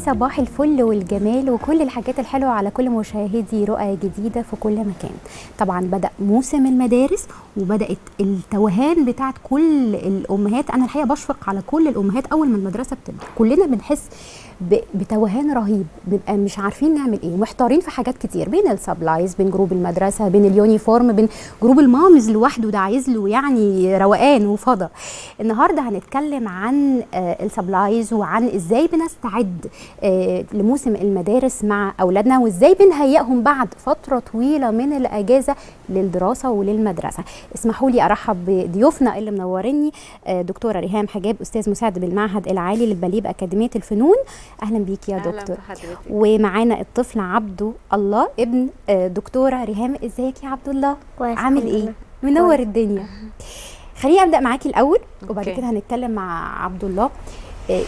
صباح الفل والجمال وكل الحاجات الحلوة على كل مشاهدي رؤى جديدة في كل مكان طبعا بدأ موسم المدارس وبدأت التوهان بتاعت كل الأمهات أنا الحقيقة بشفق على كل الأمهات أول ما المدرسة بتبدأ كلنا بنحس ب- بتوهان رهيب بنبقى مش عارفين نعمل ايه محتارين في حاجات كتير بين السبلايز بين جروب المدرسه بين اليونيفورم بين جروب المامز لوحده ده عايز له يعني روقان وفضا النهارده هنتكلم عن آه، السبلايز وعن ازاي بنستعد آه، لموسم المدارس مع اولادنا وازاي بنهيئهم بعد فتره طويله من الاجازه للدراسه وللمدرسه اسمحوا لي ارحب بضيوفنا اللي منوريني آه، دكتوره ريهام حجاب استاذ مساعد بالمعهد العالي للباليه باكاديميه الفنون اهلا بيك يا أهلاً دكتور بحضرتك. ومعانا الطفل عبده الله ابن آه، دكتوره ريهام ازيك يا عبد الله كويس عامل الحمد ايه لله. منور كويس. الدنيا خليني ابدا معاكي الاول وبعد أوكي. كده هنتكلم مع عبد الله آه،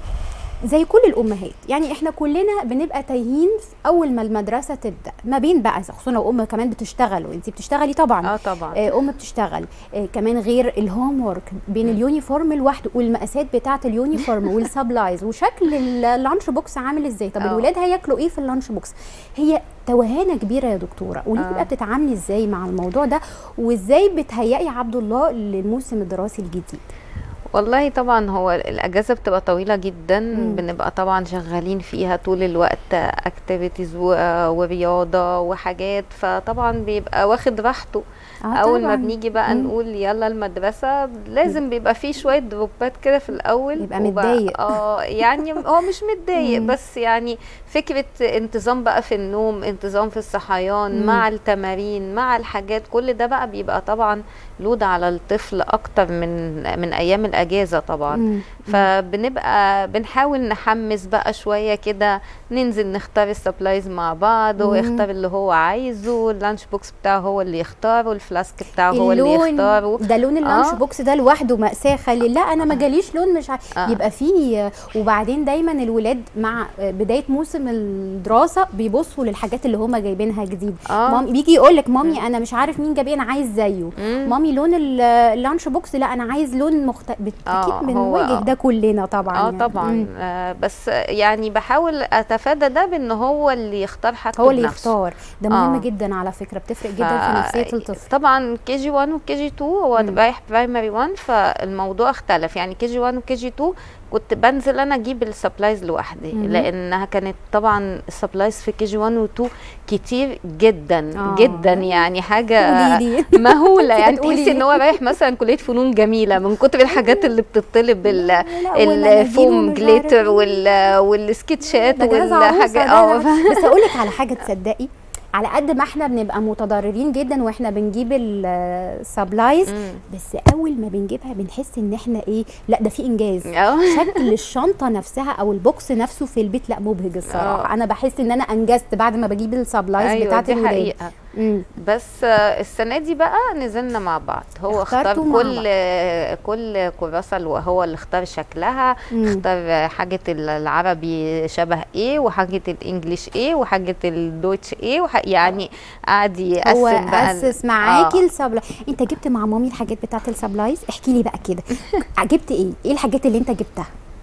زي كل الامهات يعني احنا كلنا بنبقى تايهين في اول ما المدرسه تبدا ما بين بقى خصوصا لو ام كمان بتشتغل وانت بتشتغلي طبعا اه طبعا آه، ام بتشتغل آه، كمان غير الهوم ورك بين اليونيفورم لوحده والمقاسات بتاعه اليونيفورم والسبلايز وشكل ال- اللانش بوكس عامل ازاي طب آه. الولاد هياكلوا ايه في اللانش بوكس هي توهانه كبيره يا دكتوره قولي لي آه. بقى بتتعاملي ازاي مع الموضوع ده وازاي بتهيئي عبد الله للموسم الدراسي الجديد والله طبعا هو الاجازه بتبقى طويله جدا مم. بنبقى طبعا شغالين فيها طول الوقت اكتيفيتيز ورياضه وحاجات فطبعا بيبقى واخد راحته آه اول ما طبعاً. بنيجي بقى مم. نقول يلا المدرسه لازم بيبقى فيه شويه دروبات كده في الاول يبقى وبقى- متضايق. اه يعني هو مش متضايق مم. بس يعني فكره انتظام بقى في النوم انتظام في الصحيان مم. مع التمارين مع الحاجات كل ده بقى بيبقى طبعا لود على الطفل اكتر من من ايام الاجازه طبعا مم. فبنبقى بنحاول نحمس بقى شويه كده ننزل نختار السبلايز مع بعض هو مم. يختار اللي هو عايزه اللانش بوكس بتاعه هو اللي يختاره الفلاسك بتاعه هو اللي اللون يختاره ده لون اللانش آه. بوكس ده لوحده مأساة خلي لا انا ما جاليش لون مش ع... آه. يبقى فيه وبعدين دايما الولاد مع بدايه موسم الدراسه بيبصوا للحاجات اللي هم جايبينها جديد آه. مامي بيجي يقول لك مامي انا مش عارف مين جاب ايه انا عايز زيه مم. مامي لون ال- اللانش بوكس لا انا عايز لون مختلف آه، اكيد هو- بنواجه ده كلنا طبعا اه يعني. طبعا مم. آه بس يعني بحاول اتفادى ده بان هو اللي يختار حاجته هو اللي بنفسه. يختار ده مهم آه. جدا على فكره بتفرق جدا في ف- نفسيه الطفل طبعا كي جي 1 وكي جي 2 هو مم. رايح برايمري 1 فالموضوع اختلف يعني كي جي 1 وكي جي 2 كنت بنزل انا اجيب السبلايز لوحدي مم. لانها كانت طبعا السبلايز في كي جي 1 و 2 كتير جدا آه. جدا يعني حاجه قولي لي مهوله يعني هتقولي تحسي ان إيه؟ هو رايح مثلا كليه فنون جميله من كتر الحاجات اللي بتطلب ال- لا، والمناديل الفوم ومش عارف جليتر إيه. وال والسكتشات ده جهاز عروسة والحاجات ده اه ده. بس اقول لك على حاجه تصدقي على قد ما احنا بنبقى متضررين جدا واحنا بنجيب السبلايز مم. بس اول ما بنجيبها بنحس ان احنا ايه لا ده في انجاز اه شكل الشنطه نفسها او البوكس نفسه في البيت لا مبهج الصراحه آه. انا بحس ان انا انجزت بعد ما بجيب السبلايز ايوه بتاعت دي الولاد حقيقه مم. بس آه، السنه دي بقى نزلنا مع بعض هو اختار اخترتوا مع كل كل كراسه اللي هو اللي اختار شكلها مم. اختار حاجه العربي شبه ايه وحاجه الانجليش ايه وحاجه الدويتش ايه وح... يعني قعد يقسم هو بقى ال- اسس معاكي آه. السبلايز انت جبت مع مامي الحاجات بتاعت السبلايز احكي لي بقى كده جبت ايه ايه الحاجات اللي انت جبتها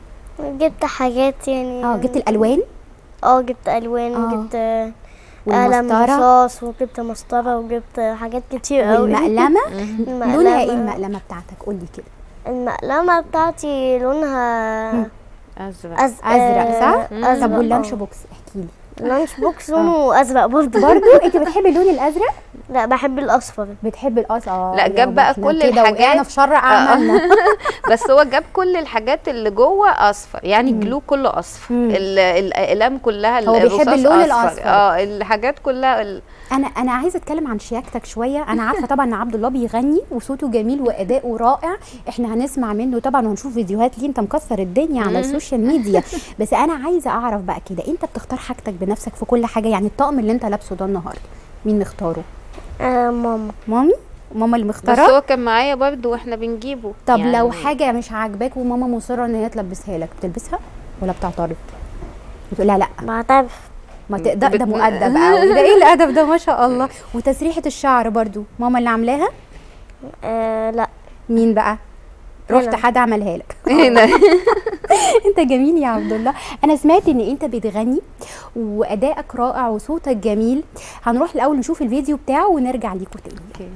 جبت حاجات يعني اه جبت الالوان اه جبت الوان آه. وجبت قلم والمسطره رصاص وجبت مسطره وجبت حاجات كتير قوي والمقلمه المقلمة- لونها ايه المقلمه بتاعتك قولي كده المقلمه بتاعتي لونها مم. ازرق أز... ازرق صح مم. ازرق طب واللانش آه. بوكس احكي لي اللانش بوكس لونه ازرق برضه برضو انت بتحبي اللون الازرق لا بحب الاصفر بتحبي القص اه لا، جاب يابا بقى احنا كل كده الحاجات. وقعنا في شر اعمالنا بس هو جاب كل الحاجات اللي جوه اصفر يعني مم. الجلو كله اصفر مم. ال- الاقلام كلها هو بيحب الرصاص اللون أصفر. الأصفر. اه الحاجات كلها ال... انا انا عايزه اتكلم عن شياكتك شويه انا عارفه طبعا ان عبد الله بيغني وصوته جميل واداؤه رائع احنا هنسمع منه طبعا وهنشوف فيديوهات ليه انت مكسر الدنيا على مم. السوشيال ميديا بس انا عايزه اعرف بقى كده انت بتختار حاجتك بنفسك في كل حاجه يعني الطقم اللي انت لابسه ده النهارده مين مختاره آه ماما مامي ماما اللي بس مختاره هو كان معايا برضو واحنا بنجيبه طب يعني لو حاجه مش عاجباك وماما مصره ان هي تلبسها لك بتلبسها ولا بتعترض بتقول لا لا بعترف ما تقدر بت- ده مؤدب قوي ده ايه الادب ده ما شاء الله وتسريحه الشعر برضو ماما اللي عاملاها آه لا مين بقى رحت أنا. حد عملها لك هنا انت جميل يا عبد الله انا سمعت ان انت بتغني وادائك رائع وصوتك جميل هنروح الاول نشوف الفيديو بتاعه ونرجع ليكوا تاني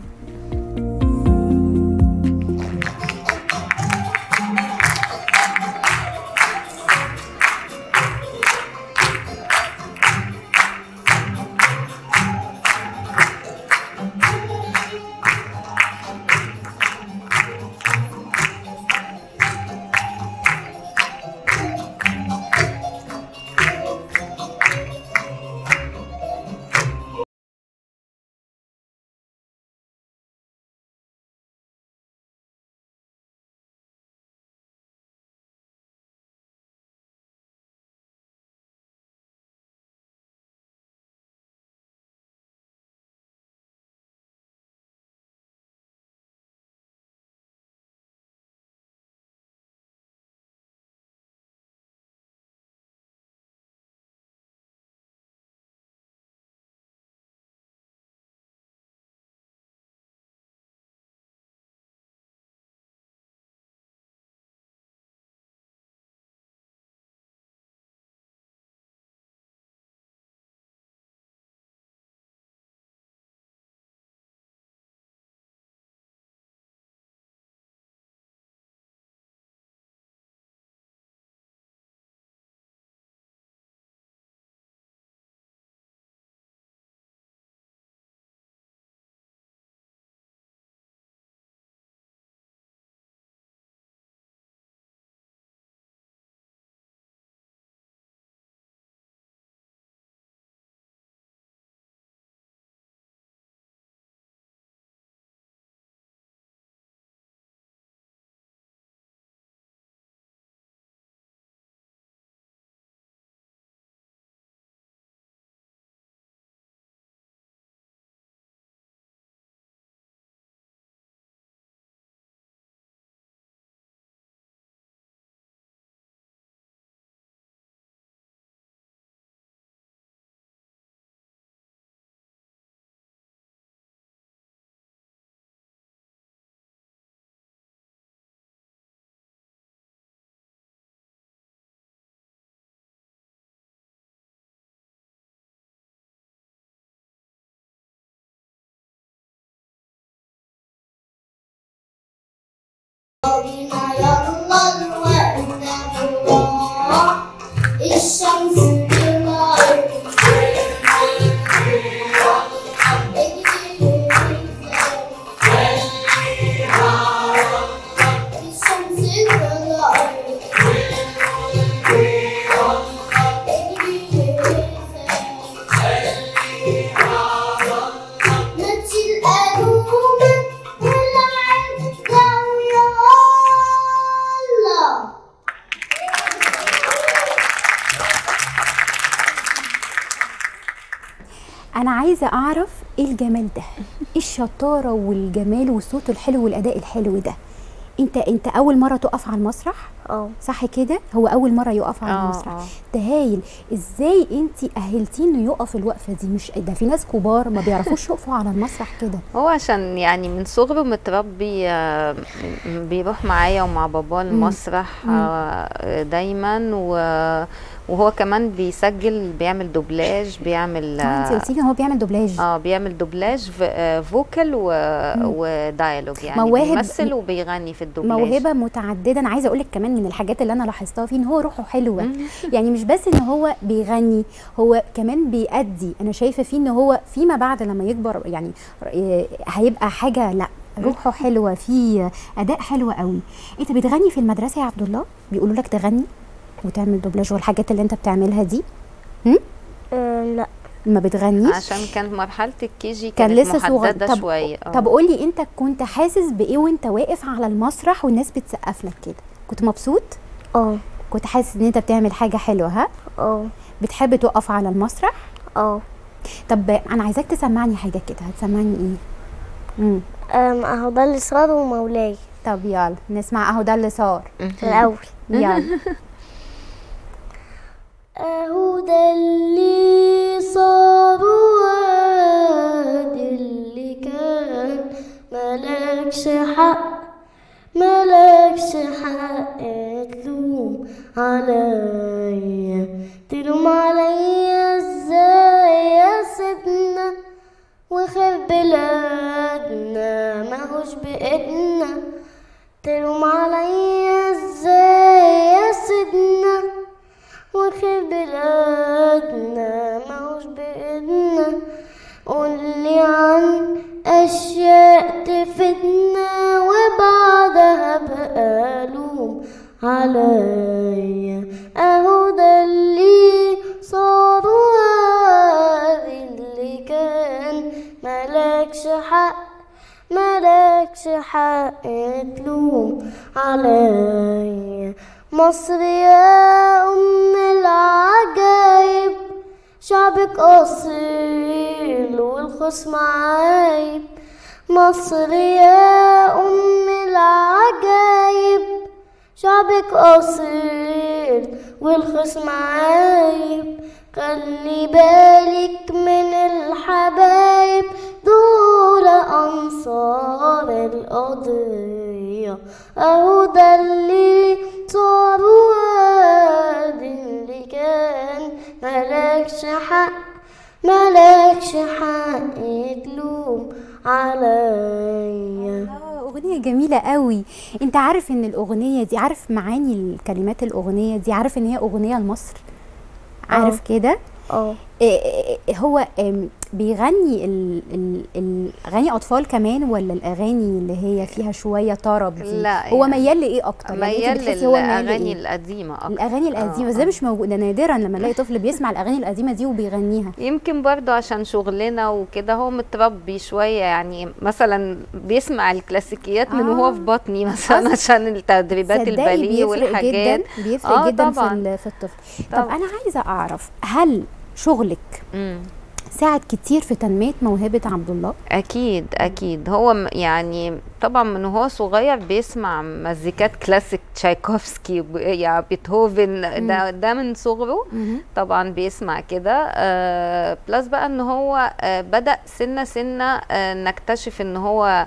بنا يلا الوقت الله الشمس طلعت الشمس طلعت نتشي الألومة طلعت يلا انا عايزه اعرف ايه الجمال ده ايه الشطاره والجمال والصوت الحلو والاداء الحلو ده انت انت اول مره تقف على المسرح اه صح كده هو اول مره يقف على آه، المسرح آه. ده هايل ازاي انت اهلتيه انه يقف الوقفه دي مش ده في ناس كبار ما بيعرفوش يقفوا على المسرح كده هو عشان يعني من صغره متربي آه، بيروح معايا ومع باباه المسرح آه، دايما و- وهو كمان بيسجل بيعمل دوبلاج بيعمل اه انت اه قلتي لي إن هو بيعمل دوبلاج آه، بيعمل دوبلاج ف- آه، فوكال و... ودايالوج يعني مواهب- بيمثل وبيغني في الدوبلاج موهبه متعدده انا عايزه اقول لك كمان من الحاجات اللي انا لاحظتها فيه ان هو روحه حلوه يعني مش بس ان هو بيغني هو كمان بيأدي انا شايفه فيه ان هو فيما بعد لما يكبر يعني آه، هيبقى حاجه لا روحه حلوه فيه اداء حلو قوي انت بتغني في المدرسه يا عبد الله بيقولوا لك تغني وتعمل دوبلاج والحاجات اللي انت بتعملها دي آه، لا ما بتغنيش عشان كانت مرحله الكيجي كان كانت لسه صغير محدده طب شويه آه. طب قولي انت كنت حاسس بايه وانت واقف على المسرح والناس بتسقف لك كده كنت مبسوط اه كنت حاسس ان انت بتعمل حاجه حلوه ها اه بتحب تقف على المسرح اه طب انا عايزاك تسمعني حاجه كده هتسمعني ايه امم أم، اهو ده اللي صار ومولاي طب يلا نسمع اهو ده اللي صار الاول يلا اهو ده اللي صار وادي اللي كان ملكش حق ملكش عليا تلوم عليا ازاي يا سيدنا وخير بلادنا ماهوش بإيدنا تلوم عليا ازاي يا سيدنا وخير بلادنا ماهوش بإيدنا قولي عن أشياء تفيدنا وبعدها بقى لوم عليا أهو ده اللي صار وادي اللي كان ملكش حق ملكش حق تلوم عليا مصر يا أم العجايب شعبك أصيل والخصم عايب مصر يا أم العجايب شعبك أصيل والخصم عايب خلي بالك من الحبايب دول أنصار القضية أهو ده اللي صار وادي اللي كان ملكش حق ملكش حق تلوم عليا آه، أغنية جميلة قوي أنت عارف إن الأغنية دي عارف معاني الكلمات الأغنية دي عارف إن هي أغنية لمصر عارف كده اه إيه إيه هو آم، بيغني ال- ال- الاغاني اطفال كمان ولا الاغاني اللي هي فيها شويه طرب دي لا، هو يعني ميال لايه اكتر يعني أنت ميال بتحسي هو ميال للاغاني لإيه؟ القديمه اكتر الاغاني القديمه آه، بس ده آه. مش موجود ده نادرا لما الاقي طفل بيسمع الاغاني القديمه دي وبيغنيها يمكن برضو عشان شغلنا وكده هو متربي شوية يعني مثلا بيسمع الكلاسيكيات من آه. وهو في بطني مثلا أصل عشان التدريبات صدقي الباليه بيفرق والحاجات جدا بيفرق آه، جدا في طبعاً. ال- في الطفل طب طبعاً. انا عايزه اعرف هل شغلك مم. ساعد كتير في تنميه موهبه عبد الله اكيد اكيد هو م- يعني طبعا من هو صغير بيسمع مزيكات كلاسيك تشايكوفسكي ب- يعني بيتهوفن ده ده من صغره طبعا بيسمع كده آه بلس بقى ان هو آه بدا سنه سنه آه نكتشف ان هو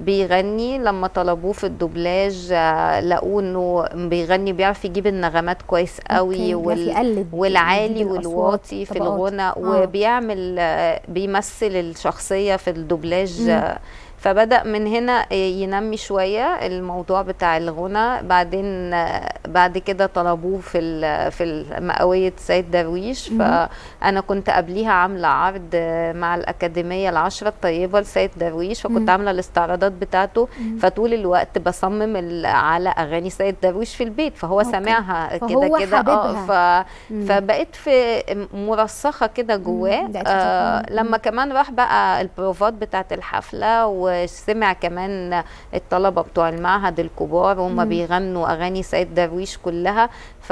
بيغني لما طلبوه في الدوبلاج آه لقوه انه بيغني بيعرف يجيب النغمات كويس قوي أوكي، بيعرف يقلد، والعالي يجيب الأصوات، والواطي في طبقات. الغنى آه. وبيعمل آه بيمثل الشخصيه في الدوبلاج مم. آه فبدأ من هنا آه، ينمي شوية الموضوع بتاع الغنى بعدين آه، بعد كده طلبوه في ال- في المئوية سيد درويش فأنا كنت قبليها عاملة عرض آه، مع الأكاديمية العشرة الطيبة لسيد درويش فكنت عاملة الاستعراضات بتاعته فطول الوقت بصمم ال- على أغاني سيد درويش في البيت فهو أوكي. سامعها فهو كده كده حاببها. ف... فبقيت في مرسخة كده جواه ده أكيد آه طبعاً. لما كمان راح بقى البروفات بتاعت الحفلة وسمع كمان الطلبة بتوع المعهد الكبار وهم بيغنوا أغاني سيد درويش كلها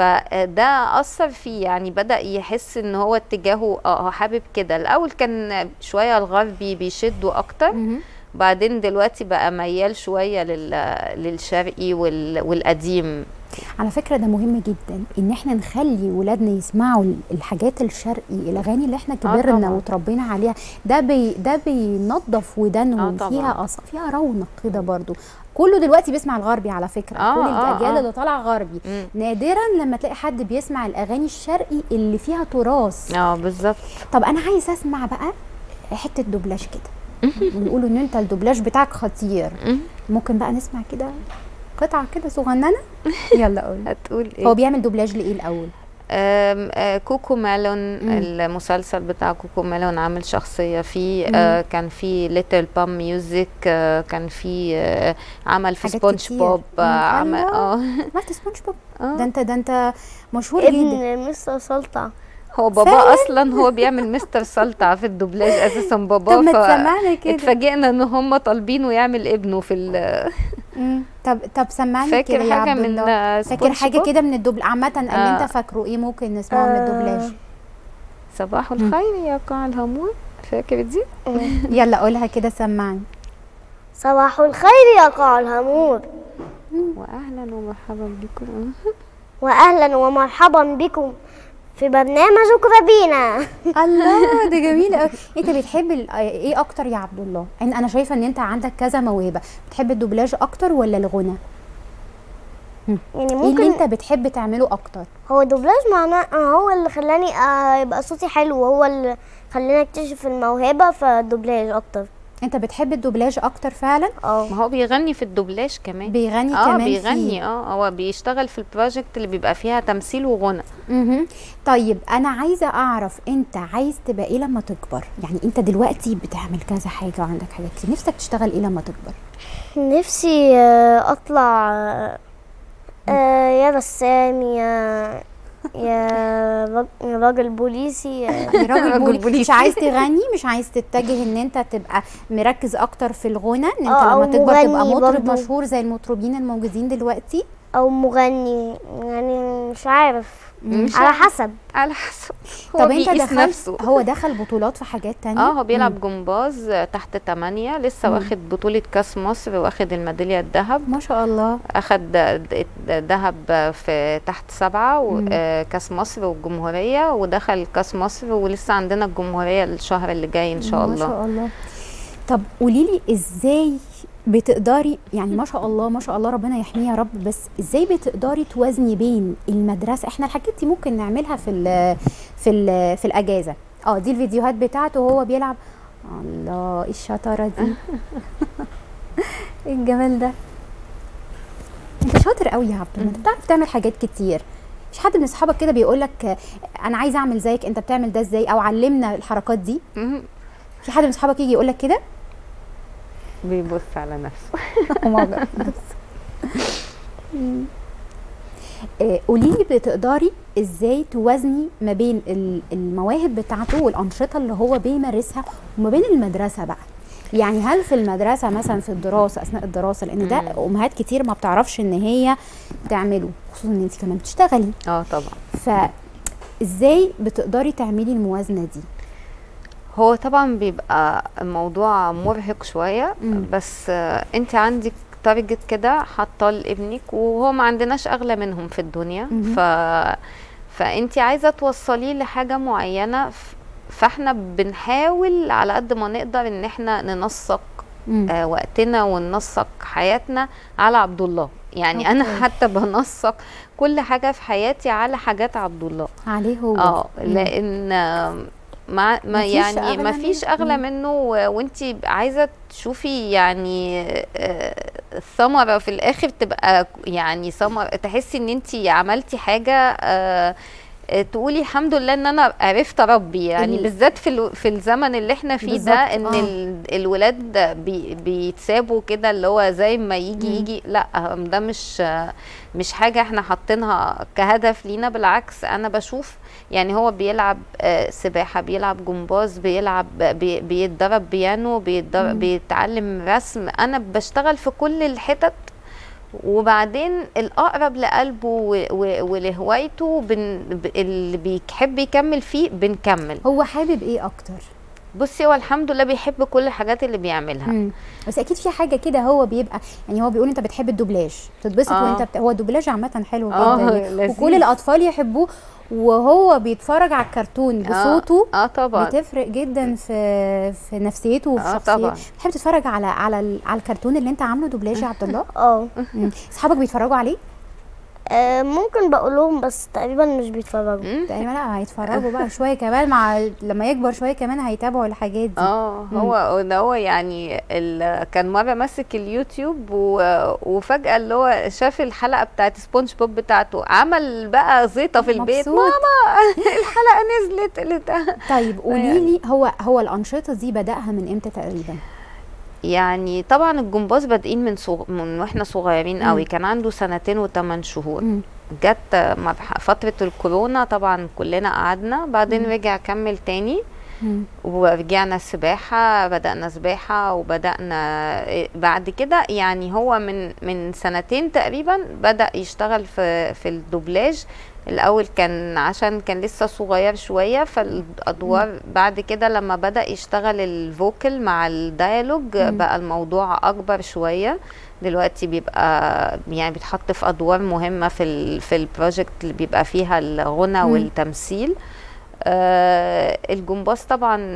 فده أثر فيه يعني بدأ يحس إن هو اتجاهه اه هو حابب كده الأول كان شوية الغربي بيشده أكتر مهم. بعدين دلوقتي بقى ميال شوية لل... للشرقي وال... والقديم على فكره ده مهم جدا ان احنا نخلي ولادنا يسمعوا ال- الحاجات الشرقي الاغاني اللي احنا كبرنا طبعاً. وتربينا عليها ده بي ده بينظف ودانهم آه طبعاً. فيها أص... فيها رونق كده برضو كله دلوقتي بيسمع الغربي على فكره آه، كل آه، الاجيال آه. اللي طالعه غربي مم. نادرا لما تلاقي حد بيسمع الاغاني الشرقي اللي فيها تراث اه بالظبط طب انا عايز اسمع بقى حته دوبلاج كده بيقولوا ان انت الدوبلاج بتاعك خطير مم. ممكن بقى نسمع كده قطعه كده صغننه يلا قول هتقول ايه هو بيعمل دوبلاج لايه الاول آم، آه، كوكو ميلون مم. المسلسل بتاع كوكو ميلون عامل شخصية فيه آه، كان في ليتل بام ميوزك كان في آه، عمل في حاجات سبونج كتير. بوب آه، مم، عمل الله. اه عملت سبونج بوب آه. ده انت ده انت مشهور جدا ابن مستر سلطع هو بابا فعلاً؟ اصلا هو بيعمل مستر سلطع في الدوبلاج اساسا بابا طب ما ف- تسمعنا كده اتفاجئنا ان هم طالبينه يعمل ابنه في ال- مم. طب طب سمعني فاكر كده يا حاجة عبد من الله آه، فاكر سبونج حاجه بوب؟ كده من الدوبل عامه اللي آه. انت فاكره ايه ممكن نسمعه من الدوبلاج صباح الخير يا قاع الهمور فاكر دي يلا قولها كده سمعني صباح الخير يا قاع الهمور واهلا ومرحبا بكم واهلا ومرحبا بكم في برنامج بينا الله ده جميل قوي انت بتحب ال- ايه اكتر يا عبد الله انا انا شايفه ان انت عندك كذا موهبه بتحب الدوبلاج اكتر ولا الغنى مم. يعني ايه اللي ممكن انت بتحب تعمله اكتر هو دوبلاج معناه هو اللي خلاني آه، يبقى صوتي حلو وهو اللي خلاني اكتشف الموهبة فدوبلاج اكتر انت بتحب الدوبلاج اكتر فعلا اه ما هو بيغني في الدوبلاج كمان بيغني اه كمان بيغني فيه. اه هو بيشتغل في البروجكت اللي بيبقى فيها تمثيل وغنى مهم. طيب انا عايزه اعرف انت عايز تبقى ايه لما تكبر يعني انت دلوقتي بتعمل كذا حاجه وعندك حاجات كتير نفسك تشتغل ايه لما تكبر نفسي آه، اطلع آه، آه، يا رسام يا يا رج- يا راجل بوليسي آه، راجل راجل بولي مش بوليسي. عايز تغني مش عايز تتجه ان انت تبقى مركز اكتر في الغنى ان انت اه، لما او تكبر تبقى مغني مطرب برضو. مشهور زي المطربين الموجودين دلوقتي او مغني يعني مش عارف مش على عارف. حسب على حسب هو طب انت بيقيس دخلت نفسه هو دخل بطولات في حاجات تانية اه هو بيلعب مم. جمباز تحت 8 لسه مم. واخد بطولة كاس مصر واخد الميدالية الذهب ما شاء الله اخد د- د- ذهب في تحت سبعة مم. وكاس مصر والجمهورية ودخل كاس مصر ولسه عندنا الجمهورية الشهر اللي جاي ان شاء ما الله شاء الله طب قولي لي ازاي بتقدري يعني ما شاء الله ما شاء الله ربنا يحميه يا رب بس ازاي بتقدري توازني بين المدرسه احنا الحاجات دي ممكن نعملها في ال في ال في الاجازه اه دي الفيديوهات بتاعته وهو بيلعب الله ايه الشطاره دي ايه الجمال ده انت شاطر قوي يا عبد الله انت بتعرف تعمل حاجات كتير مش حد من اصحابك كده بيقول لك انا عايز اعمل زيك انت بتعمل ده ازاي او علمنا الحركات دي مم. في حد من اصحابك يجي يقول لك كده بيبص على نفسه آه، قولي لي بتقدري ازاي توازني ما بين ال- المواهب بتاعته والانشطه اللي هو بيمارسها وما بين المدرسه بقى يعني هل في المدرسه مثلا في الدراسه اثناء الدراسه لان ده مم. امهات كتير ما بتعرفش ان هي تعمله خصوصا ان انت كمان بتشتغلي اه طبعا فازاي بتقدري تعملي الموازنه دي هو طبعا بيبقى الموضوع مرهق شوية مم. بس آه، انت عندك تارجت كده حاطاه لابنك وهو ما عندناش اغلى منهم في الدنيا مهم. ف فانت عايزة توصليه لحاجة معينة ف- فاحنا بنحاول على قد ما نقدر ان احنا ننسق مم. آه، وقتنا وننسق حياتنا على عبد الله يعني انا أوكي. حتى بنسق كل حاجة في حياتي على حاجات عبد الله عليه هو اه مم. لان آم، ما ما مفيش يعني أغلى ما فيش منه. اغلى مم. منه وانت عايزه تشوفي يعني آه، الثمره في الاخر تبقى يعني ثمر تحسي ان انت عملتي حاجه آه، آه، تقولي الحمد لله ان انا عرفت اربي يعني ال- بالذات في الو- في الزمن اللي احنا فيه ده بالظبط، ان آه. ال- الولاد بي بيتسابوا كده اللي هو زي ما يجي مم. يجي لا ده مش آه، مش حاجه احنا حاطينها كهدف لينا بالعكس انا بشوف يعني هو بيلعب آه، سباحه بيلعب جمباز بيلعب بي بيتدرب بيانو بيتدرب مم. بيتعلم رسم انا بشتغل في كل الحتت وبعدين الاقرب لقلبه و- و- ولهوايته بن ب- اللي بيحب يكمل فيه بنكمل هو حابب ايه اكتر بصي هو الحمد لله بيحب كل الحاجات اللي بيعملها مم. بس اكيد في حاجه كده هو بيبقى يعني هو بيقول انت بتحب الدوبلاج تتبسط آه. وانت بت... هو الدوبلاج عامه حلو آه، جدا يعني. لذيذ. وكل الاطفال يحبوه وهو بيتفرج على الكرتون بصوته اه, آه طبعا بتفرق جدا في في نفسيته وفي آه، شخصيته طبعا. بتحب تتفرج على على ال- على الكرتون اللي انت عامله دوبلاج يا عبد الله اه مم. اصحابك بيتفرجوا عليه آه، ممكن بقولهم بس تقريبا مش بيتفرجوا مم. تقريبا لا هيتفرجوا بقى شويه كمان مع لما يكبر شويه كمان هيتابعوا الحاجات دي اه هو ده هو يعني ال... كان مره ماسك اليوتيوب و... وفجاه اللي هو شاف الحلقه بتاعت سبونج بوب بتاعته عمل بقى زيطه في البيت مبسوط. ماما الحلقه نزلت قلت طيب قولي لي هو هو الانشطه دي بداها من امتى تقريبا يعني طبعا الجمباز بادئين من صغ... من واحنا صغيرين مم. قوي كان عنده سنتين وثمان شهور مم. جت مرح... فتره الكورونا طبعا كلنا قعدنا بعدين رجع كمل تاني مم. ورجعنا السباحة بدأنا سباحة وبدأنا إيه بعد كده يعني هو من من سنتين تقريبا بدأ يشتغل في في الدوبلاج الأول كان عشان كان لسه صغير شوية فالأدوار بعد كده لما بدأ يشتغل الفوكل مع الديالوج مم. بقى الموضوع أكبر شوية دلوقتي بيبقى يعني بيتحط في أدوار مهمة في ال في البروجكت اللي بيبقى فيها الغنى مم. والتمثيل آه الجمباز طبعا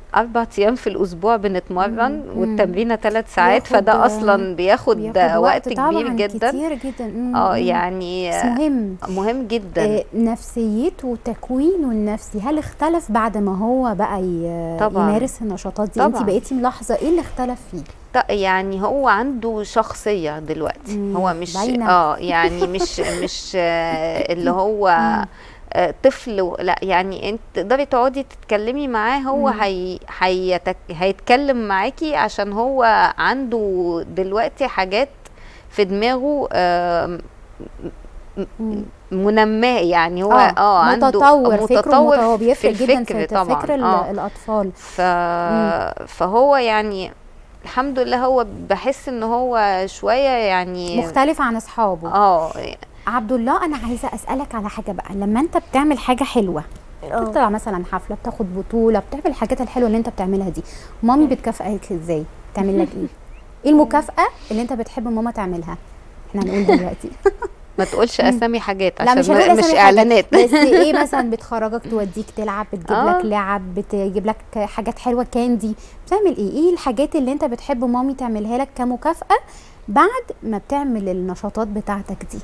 اربع ايام في الاسبوع بنتمرن مم. والتمرينه ثلاث ساعات بياخد- فده اصلا بياخد, بياخد وقت كبير طبعاً جدا كتير جدا مم. اه مم. يعني بس مهم مهم جدا آه، نفسيته وتكوينه النفسي هل اختلف بعد ما هو بقى ي- طبعاً. يمارس النشاطات دي انت طبعاً. بقيتي ملاحظه ايه اللي اختلف فيه ط- يعني هو عنده شخصية دلوقتي مم، هو مش باينة. اه يعني مش مش آه، اللي هو آه، طفل و- لا يعني انت تقدري تقعدي تتكلمي معاه هو مم. هي هيتك هيتكلم معاكي عشان هو عنده دلوقتي حاجات في دماغه آم، مم. منماه يعني هو اه اه عنده متطور فكره متطور متطور بيفرق في جدا الفكر في طبعا فكر ال- اه الاطفال ف... فهو يعني الحمد لله هو بحس ان هو شويه يعني مختلف عن اصحابه اه عبد الله انا عايزه اسالك على حاجه بقى لما انت بتعمل حاجه حلوه اه بتطلع مثلا حفله بتاخد بطوله بتعمل الحاجات الحلوه اللي انت بتعملها دي مامي بتكافئك ازاي تعمل لك ايه ايه المكافاه اللي انت بتحب ماما تعملها احنا هنقول دلوقتي ما تقولش اسامي حاجات لا عشان مش ما- هنقول مش أسامي حاجات، اعلانات بس ايه مثلا بتخرجك توديك تلعب بتجيب آه. لك لعب بتجيب لك حاجات حلوه كاندي بتعمل ايه ايه الحاجات اللي انت بتحب مامي تعملها لك كمكافاه بعد ما بتعمل النشاطات بتاعتك دي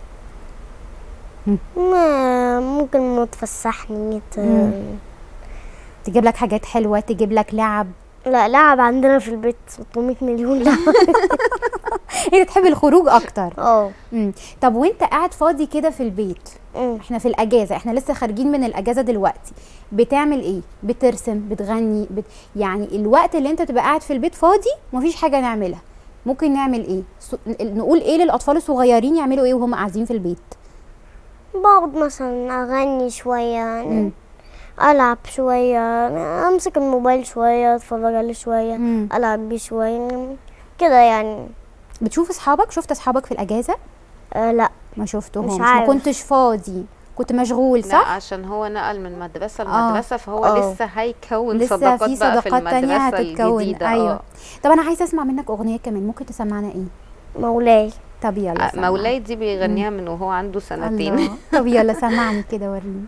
ما ممكن ما تفسحني ت... مم. تجيب لك حاجات حلوه تجيب لك لعب لا لعب عندنا في البيت 600 مليون لعب هي بتحب الخروج اكتر اه مم. طب وانت قاعد فاضي كده في البيت مم. احنا في الاجازه احنا لسه خارجين من الاجازه دلوقتي بتعمل ايه بترسم بتغني بت... يعني الوقت اللي انت تبقى قاعد في البيت فاضي مفيش حاجه نعملها ممكن نعمل ايه س... نقول ايه للاطفال الصغيرين يعملوا ايه وهم قاعدين في البيت بقعد مثلا اغني شويه مم. العب شويه امسك الموبايل شويه اتفرج عليه شويه مم. العب بيه شويه كده يعني بتشوف اصحابك شفت اصحابك في الاجازه آه لا ما شفتهمش مش ما عارف. كنتش فاضي كنت مشغول لا صح عشان هو نقل من مدرسه آه. لمدرسه فهو آه. لسه هيكون لسه صداقات في بقى في صداقات تانية المدرسه هتتكون الجديده ايوه آه. طب انا عايزه اسمع منك اغنيه كمان ممكن تسمعنا ايه مولاي طب يلا آه، سمعني. مولاي دي بيغنيها من وهو عنده سنتين الله. طب يلا سمعني كده وريني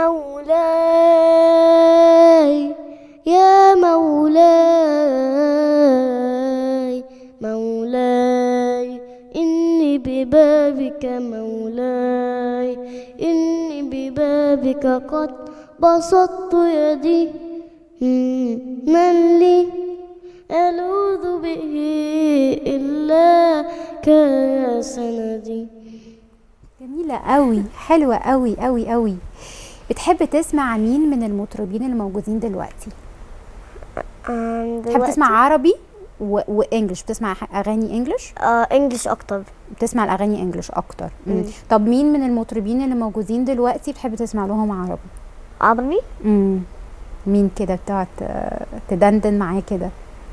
مولاي يا مولاي مولاي إني ببابك مولاي إني ببابك قد بسطت يدي مم، من لي ألوذ به إلا يا سندي جميلة قوي حلوة قوي قوي قوي بتحب تسمع مين من المطربين الموجودين دلوقتي؟ بتحب تسمع عربي و... وانجلش بتسمع ح- اغاني انجلش؟ آه انجلش اكتر بتسمع الاغاني انجلش اكتر مم. مم. طب مين من المطربين اللي موجودين دلوقتي بتحب تسمع لهم عربي؟ عربي مم. مين كده بتقعد ت- تدندن معاه كده؟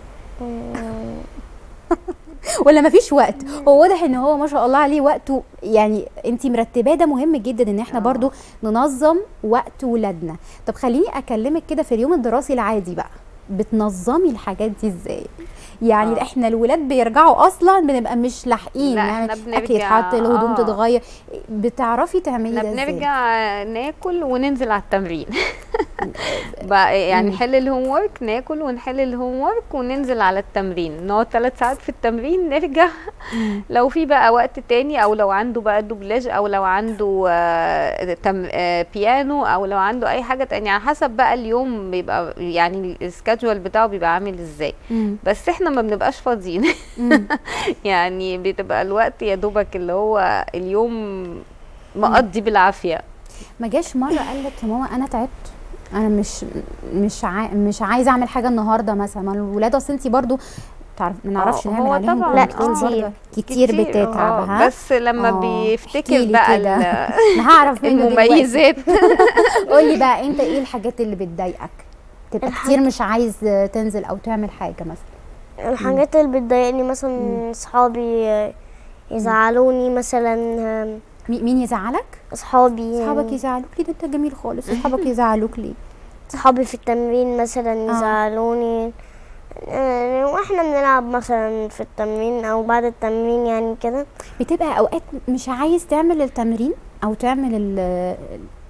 ولا مفيش وقت هو واضح ان هو ما شاء الله عليه وقته يعني انت مرتباه ده مهم جدا ان احنا آه. برضو ننظم وقت ولادنا طب خليني اكلمك كده في اليوم الدراسي العادي بقى بتنظمي الحاجات دي ازاي يعني آه. احنا الولاد بيرجعوا اصلا بنبقى مش لاحقين لا، يعني إحنا اكل بنرجع- يتحط الهدوم آه. تتغير بتعرفي تعملي احنا ده ازاي بنرجع ناكل وننزل على التمرين بقى يعني مم. نحل الهوم ورك ناكل ونحل الهوم ورك وننزل على التمرين نقعد ثلاث ساعات في التمرين نرجع مم. لو في بقى وقت تاني او لو عنده بقى دوبلاج او لو عنده آه، تم آه، بيانو او لو عنده اي حاجه تانية على حسب بقى اليوم بيبقى يعني السكادجول بتاعه بيبقى عامل ازاي مم. بس احنا ما بنبقاش فاضيين مم. يعني بتبقى الوقت يا دوبك اللي هو اليوم مقضي بالعافيه ما جاش مره قال لك يا ماما انا تعبت انا مش مش عاي... مش عايزه اعمل حاجه النهارده مثلا ما الولاد اصل انت برضو تعرف ما نعرفش آه، نعمل هو عليهم طبعاً، لا، كنترول كتير. برضه. كتير, بتتعب آه، ها بس لما آه، بيفتكر احكيلي بقى كده. ال- انا هعرف منه دلوقتي. المميزات قولي بقى انت ايه الحاجات اللي بتضايقك تبقى الحاجة- كتير مش عايز تنزل او تعمل حاجه مثلا الحاجات اللي بتضايقني مثلا صحابي يزعلوني مثلا مي- مين يزعلك صحابي اصحابك يزعلوك ليه ده انت جميل خالص اصحابك يزعلوك ليه صحابي في التمرين مثلا يزعلوني آه، واحنا بنلعب مثلا في التمرين او بعد التمرين يعني كده بتبقى اوقات مش عايز تعمل التمرين او تعمل ال-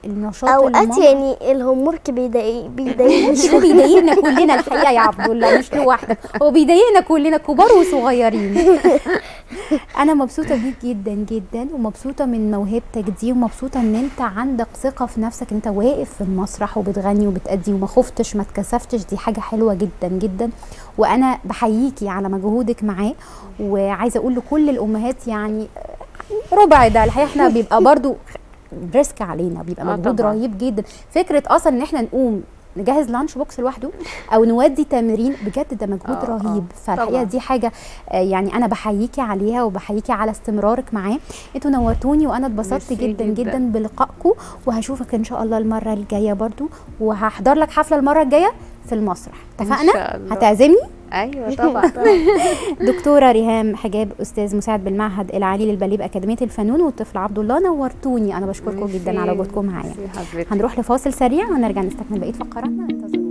النشاط اوقات الماما- يعني الهومورك بيضايق بيضايقني مش هو بيضايقنا كلنا الحقيقه يا عبد الله مش لوحدك هو بيضايقنا كلنا كبار وصغيرين انا مبسوطه بيك جدا جدا ومبسوطه من موهبتك دي ومبسوطه ان انت عندك ثقه في نفسك انت واقف في المسرح وبتغني وبتأدي وما خفتش ما اتكسفتش دي حاجه حلوه جدا جدا وانا بحييكي على مجهودك معاه وعايزه اقول لكل الامهات يعني ربع ده الحقيقه احنا بيبقى برضو ريسك علينا بيبقى آه مجهود طبعاً. رهيب جدا فكره اصلا ان احنا نقوم نجهز لانش بوكس لوحده او نودي تمرين بجد ده مجهود آه، آه، رهيب فالحقيقه طبعاً. دي حاجه آه، يعني انا بحييكي عليها وبحييكي على استمرارك معاه انتوا نورتوني وانا اتبسطت ميرسي جدا جداً. جدا بلقائكم وهشوفك ان شاء الله المره الجايه برضو وهحضر لك حفله المره الجايه في المسرح إن اتفقنا شاء الله. هتعزمني ايوه طبعا دكتوره ريهام حجاب استاذ مساعد بالمعهد العالي للباليه باكاديميه الفنون والطفل عبد الله نورتوني انا بشكركم جدا على وجودكم معايا ميرسي حضرتك. هنروح لفاصل سريع ونرجع نستكمل بقيه فقراتنا انتظرونا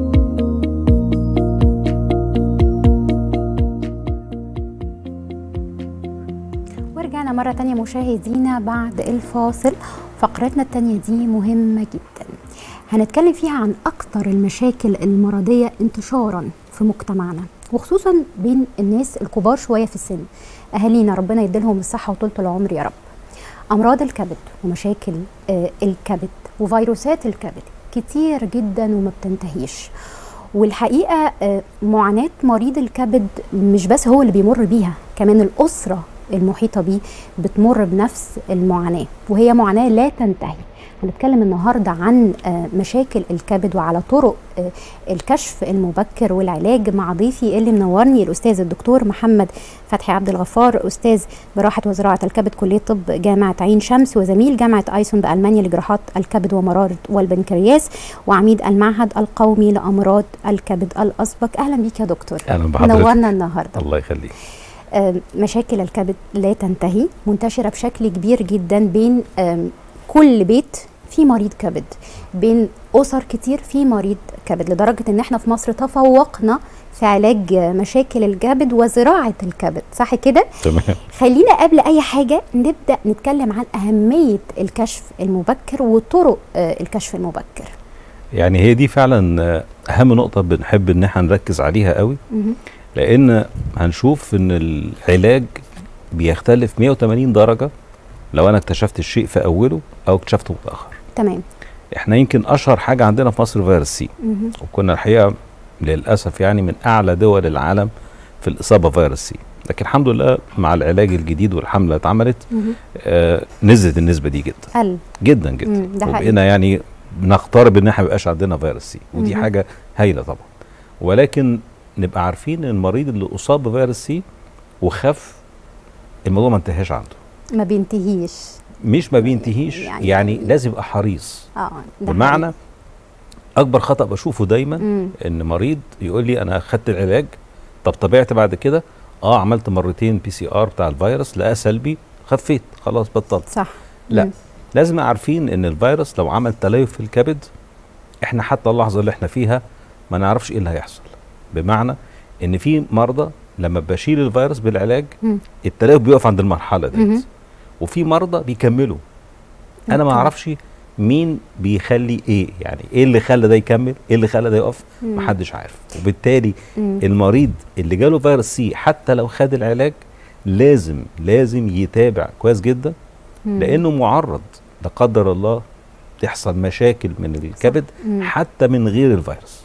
ورجعنا مرة تانية مشاهدينا بعد الفاصل فقرتنا التانية دي مهمة جدا هنتكلم فيها عن أكتر المشاكل المرضية انتشارا في مجتمعنا وخصوصا بين الناس الكبار شوية في السن أهالينا ربنا يديلهم الصحة وطولة العمر يا رب امراض الكبد ومشاكل آه، الكبد وفيروسات الكبد كتير جدا وما بتنتهيش والحقيقه آه، معاناه مريض الكبد مش بس هو اللي بيمر بيها كمان الاسره المحيطه بيه بتمر بنفس المعاناه وهي معاناه لا تنتهي هنتكلم النهارده عن آه، مشاكل الكبد وعلى طرق آه، الكشف المبكر والعلاج مع ضيفي اللي منورني الاستاذ الدكتور محمد فتحي عبد الغفار استاذ جراحه وزراعه الكبد كليه طب جامعه عين شمس وزميل جامعه ايسون بالمانيا لجراحات الكبد ومراره والبنكرياس وعميد المعهد القومي لامراض الكبد الاسبق اهلا بيك يا دكتور اهلا بحضرتك منورنا النهارده الله يخليك آم، مشاكل الكبد لا تنتهي منتشرة بشكل كبير جدا بين آم، كل بيت في مريض كبد بين أسر كتير في مريض كبد لدرجة إن احنا في مصر تفوقنا في علاج آه، مشاكل الكبد وزراعة الكبد صح كده؟ تمام خلينا قبل أي حاجة نبدأ نتكلم عن أهمية الكشف المبكر وطرق آه، الكشف المبكر يعني هي دي فعلا آه، اهم نقطه بنحب ان احنا نركز عليها قوي مهم. لان هنشوف ان العلاج بيختلف 180 درجه لو انا اكتشفت الشيء في اوله او اكتشفته متاخر تمام احنا يمكن اشهر حاجه عندنا في مصر فيروس سي مهم. وكنا الحقيقه للاسف يعني من اعلى دول العالم في الاصابه فيروس سي لكن الحمد لله مع العلاج الجديد والحمله اللي اتعملت مهم. آه نزلت النسبه دي جدا قل جدا جدا مم، ده حقيقي. وبقينا يعني نقترب ان احنا ما يبقاش عندنا فيروس سي ودي مهم. حاجه هايله طبعا ولكن نبقى عارفين ان المريض اللي اصاب بفيروس سي وخف الموضوع ما انتهاش عنده ما بينتهيش مش ما بينتهيش يعني- يعني, يعني لازم يبقى حريص اه ده بمعنى اكبر خطا بشوفه دايما مم. ان مريض يقول لي انا خدت العلاج طب طبيعت بعد كده اه عملت مرتين بي سي ار بتاع الفيروس لقاه سلبي خفيت خلاص بطلت صح لا مم. لازم عارفين ان الفيروس لو عمل تليف في الكبد احنا حتى اللحظه اللي احنا فيها ما نعرفش ايه اللي هيحصل بمعنى ان في مرضى لما بشيل الفيروس بالعلاج مم. التليف بيقف عند المرحله مهم. ديت وفي مرضى بيكملوا انا ما أوكي. اعرفش مين بيخلي ايه يعني ايه اللي خلى ده يكمل ايه اللي خلى ده يقف مم. محدش عارف وبالتالي مم. المريض اللي جاله فيروس سي حتى لو خد العلاج لازم لازم يتابع كويس جدا مم. لانه معرض لا قدر الله تحصل مشاكل من الكبد مم. حتى من غير الفيروس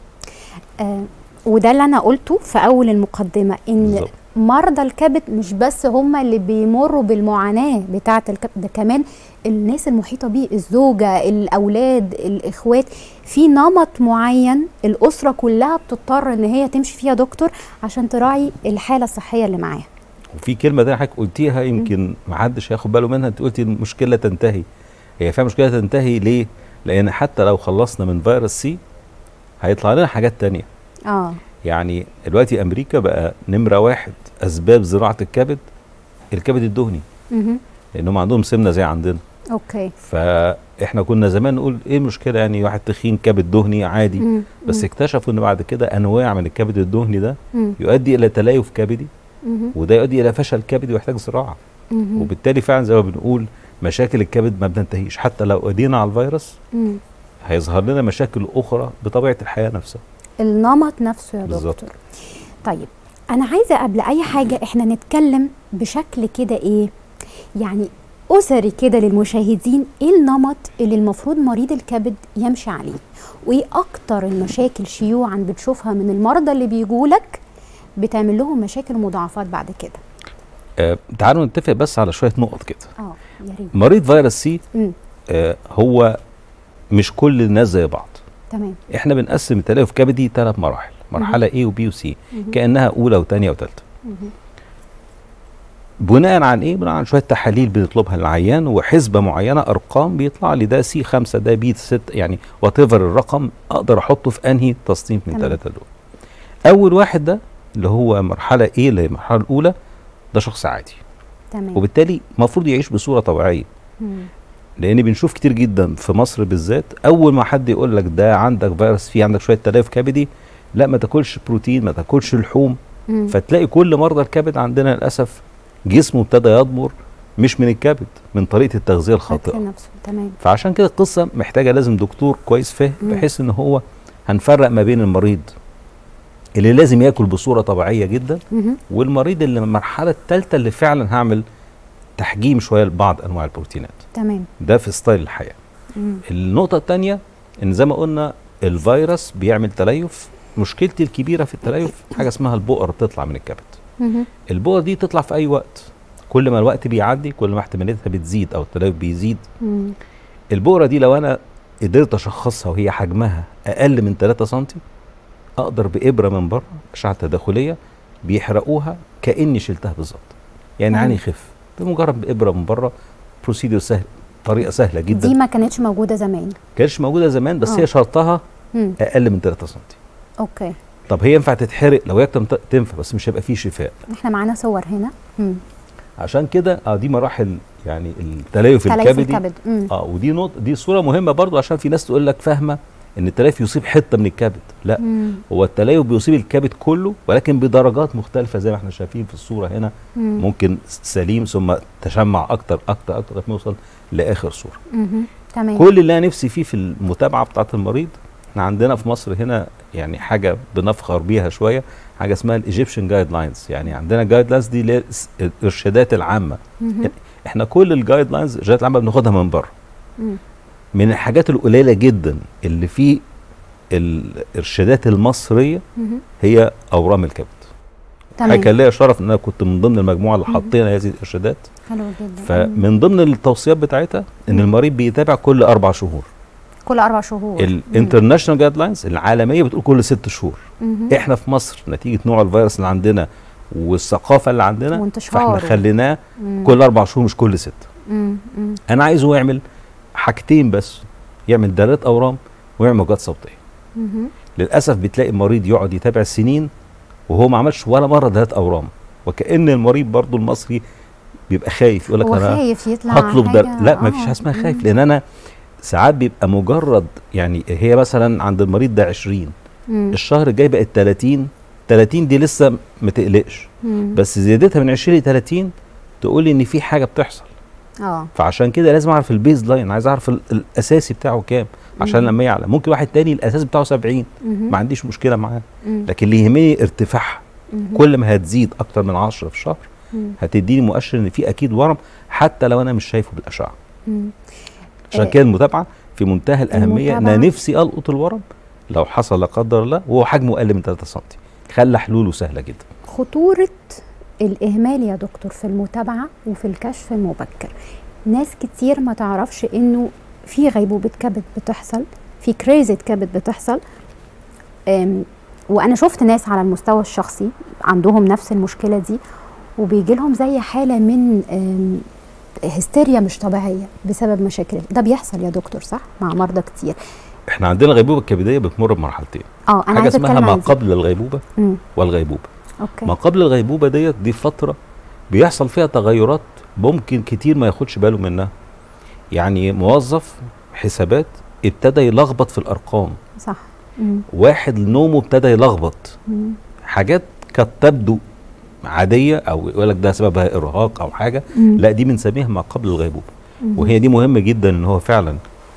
آه وده اللي انا قلته في اول المقدمه ان بالظبط. مرضى الكبد مش بس هم اللي بيمروا بالمعاناه بتاعه الكبد ده كمان الناس المحيطه بيه الزوجه الاولاد الاخوات في نمط معين الاسره كلها بتضطر ان هي تمشي فيها دكتور عشان تراعي الحاله الصحيه اللي معاها وفي كلمه تانية حضرتك قلتيها يمكن ما حدش هياخد باله منها انت قلتي المشكله تنتهي هي فيها مشكله تنتهي ليه؟ لان حتى لو خلصنا من فيروس سي هيطلع لنا حاجات تانية اه يعني دلوقتي امريكا بقى نمره واحد اسباب زراعه الكبد الكبد الدهني مهم. لانهم عندهم سمنه زي عندنا اوكي فاحنا كنا زمان نقول ايه المشكله يعني واحد تخين كبد دهني عادي مم. بس اكتشفوا ان بعد كده انواع من الكبد الدهني ده مم. يؤدي الى تليف كبدي مهم. وده يؤدي الى فشل كبدي ويحتاج زراعه مهم. وبالتالي فعلا زي ما بنقول مشاكل الكبد ما بتنتهيش حتى لو قضينا على الفيروس مم. هيظهر لنا مشاكل اخرى بطبيعه الحياه نفسها النمط نفسه يا بالظبط. دكتور طيب انا عايزه قبل اي حاجه احنا نتكلم بشكل كده ايه يعني اسري كده للمشاهدين ايه النمط اللي المفروض مريض الكبد يمشي عليه وايه اكتر المشاكل شيوعا بتشوفها من المرضى اللي بيجولك بتعمل لهم مشاكل ومضاعفات بعد كده آه تعالوا نتفق بس على شويه نقط كده اه يا ريت مريض فيروس سي مم. آه هو مش كل الناس زي بعض تمام احنا بنقسم التليف كبدي ثلاث مراحل مرحله A وبي وسي كانها اولى وثانيه وثالثه بناء عن ايه بناء عن شويه تحاليل بنطلبها للعيان وحسبه معينه ارقام بيطلع لي ده سي 5 ده بي 6 يعني وات الرقم اقدر احطه في انهي تصنيف من تمام. الثلاثه دول اول واحد ده اللي هو مرحله A اللي هي المرحله الاولى ده شخص عادي تمام وبالتالي المفروض يعيش بصوره طبيعيه مم. لان بنشوف كتير جدا في مصر بالذات اول ما حد يقول لك ده عندك فيروس فيه عندك شويه تليف كبدي لا ما تاكلش بروتين ما تاكلش لحوم مم. فتلاقي كل مرضى الكبد عندنا للاسف جسمه ابتدى يضمر مش من الكبد من طريقه التغذيه فاكر الخاطئه نفسه تمام فعشان كده القصه محتاجه لازم دكتور كويس فاهم مم. بحيث ان هو هنفرق ما بين المريض اللي لازم ياكل بصوره طبيعيه جدا مهم. والمريض اللي من المرحله الثالثه اللي فعلا هعمل تحجيم شويه لبعض انواع البروتينات تمام ده في ستايل الحياه مم. النقطة الثانية إن زي ما قلنا الفيروس بيعمل تليف مشكلتي الكبيرة في التليف حاجة اسمها البؤر بتطلع من الكبد مهم. البؤر دي تطلع في أي وقت كل ما الوقت بيعدي كل ما احتماليتها بتزيد أو التليف بيزيد مم. البؤرة دي لو أنا قدرت أشخصها وهي حجمها أقل من 3 سم أقدر بإبرة من بره أشعة تداخلية بيحرقوها كأني شلتها بالظبط يعني مم. عيني يخف بمجرد بإبرة من بره بروسيدور سهل طريقة سهلة جدا دي ما كانتش موجوده زمان كانتش موجوده زمان بس آه. هي شرطها مم. اقل من 3 سم اوكي طب هي ينفع تتحرق لو هي تمت- تنفع بس مش هيبقى فيه شفاء احنا معانا صور هنا مم. عشان كده اه دي مراحل يعني التليف تليف الكبدي الكبد مم. اه ودي نقطه دي صوره مهمه برضو عشان في ناس تقول لك فاهمه ان التليف يصيب حته من الكبد لا مم. هو التليف بيصيب الكبد كله ولكن بدرجات مختلفه زي ما احنا شايفين في الصوره هنا مم. ممكن سليم ثم تشمع اكتر اكتر اكتر لغايه ما يوصل لاخر صوره مهم. تمام كل اللي انا نفسي فيه في المتابعه بتاعه المريض احنا عندنا في مصر هنا يعني حاجه بنفخر بيها شويه حاجه اسمها الايجيبشن جايد لاينز يعني عندنا جايد لاينز دي اللي هي الس- الارشادات العامه مهم. احنا كل الجايد لاينز الارشادات العامه بناخدها من بره مم. من الحاجات القليله جدا اللي في الارشادات المصريه مهم. هي اورام الكبد تمام حاجه كان ليا شرف ان انا كنت من ضمن المجموعه اللي حطينا هذه الارشادات حلو جدا مم. فمن ضمن التوصيات بتاعتها ان مم. المريض بيتابع كل اربع شهور كل اربع شهور الانترناشونال جايد لاينز العالميه بتقول كل ست شهور مهم. احنا في مصر نتيجه نوع الفيروس اللي عندنا والثقافه اللي عندنا وانتشاره. فاحنا خليناه مم. كل اربع شهور مش كل ست مم. مم. انا عايزه يعمل حاجتين بس يعمل دلالات اورام ويعمل موجات صوتيه مهم. للاسف بتلاقي المريض يقعد يتابع سنين وهو ما عملش ولا مره دلالات اورام وكان المريض برضو المصري بيبقى خايف يقول لك هو انا خايف يطلع هطلب حاجة دل... لا ما فيش آه. حاجه اسمها خايف مم. لان انا ساعات بيبقى مجرد يعني هي مثلا عند المريض ده 20 مم. الشهر الجاي بقت 30 30 دي لسه ما تقلقش مم. بس زيادتها من 20 ل 30 تقول لي ان في حاجه بتحصل اه فعشان كده لازم اعرف البيز لاين عايز اعرف ال- الاساسي بتاعه كام عشان مم. لما يعلى ممكن واحد تاني الاساس بتاعه 70 مهم. ما عنديش مشكله معاه مم. لكن اللي يهمني ارتفاعها مهم. كل ما هتزيد اكتر من 10 في الشهر مم. هتديني مؤشر ان في اكيد ورم حتى لو انا مش شايفه بالاشعه مم. عشان آه، كده المتابعه في منتهى الاهميه ان المتابعة. انا نفسي القط الورم لو حصل لا قدر الله وهو حجمه اقل من 3 سم خلى حلوله سهله جدا خطورة الإهمال يا دكتور في المتابعة وفي الكشف المبكر ناس كتير ما تعرفش إنه في غيبوبة كبد بتحصل في كريزة كبد بتحصل أم، وأنا شفت ناس على المستوى الشخصي عندهم نفس المشكلة دي وبيجي لهم زي حالة من أم، هستيريا مش طبيعية بسبب مشاكل ده بيحصل يا دكتور صح مع مرضى كتير احنا عندنا الغيبوبه الكبديه بتمر بمرحلتين اه انا حاجه عايزه اسمها اتكلم ما عن دي قبل الغيبوبه مم، والغيبوبه اوكي ما قبل الغيبوبه ديت دي فتره بيحصل فيها تغيرات ممكن كتير ما ياخدش باله منها يعني موظف حسابات ابتدى يلخبط في الارقام صح مم، واحد نومه ابتدى يلخبط مم، حاجات كانت تبدو عاديه او يقول لك ده سببها ارهاق او حاجه مم. لا دي بنسميها ما قبل الغيبوبه وهي دي مهمه جدا ان هو فعلا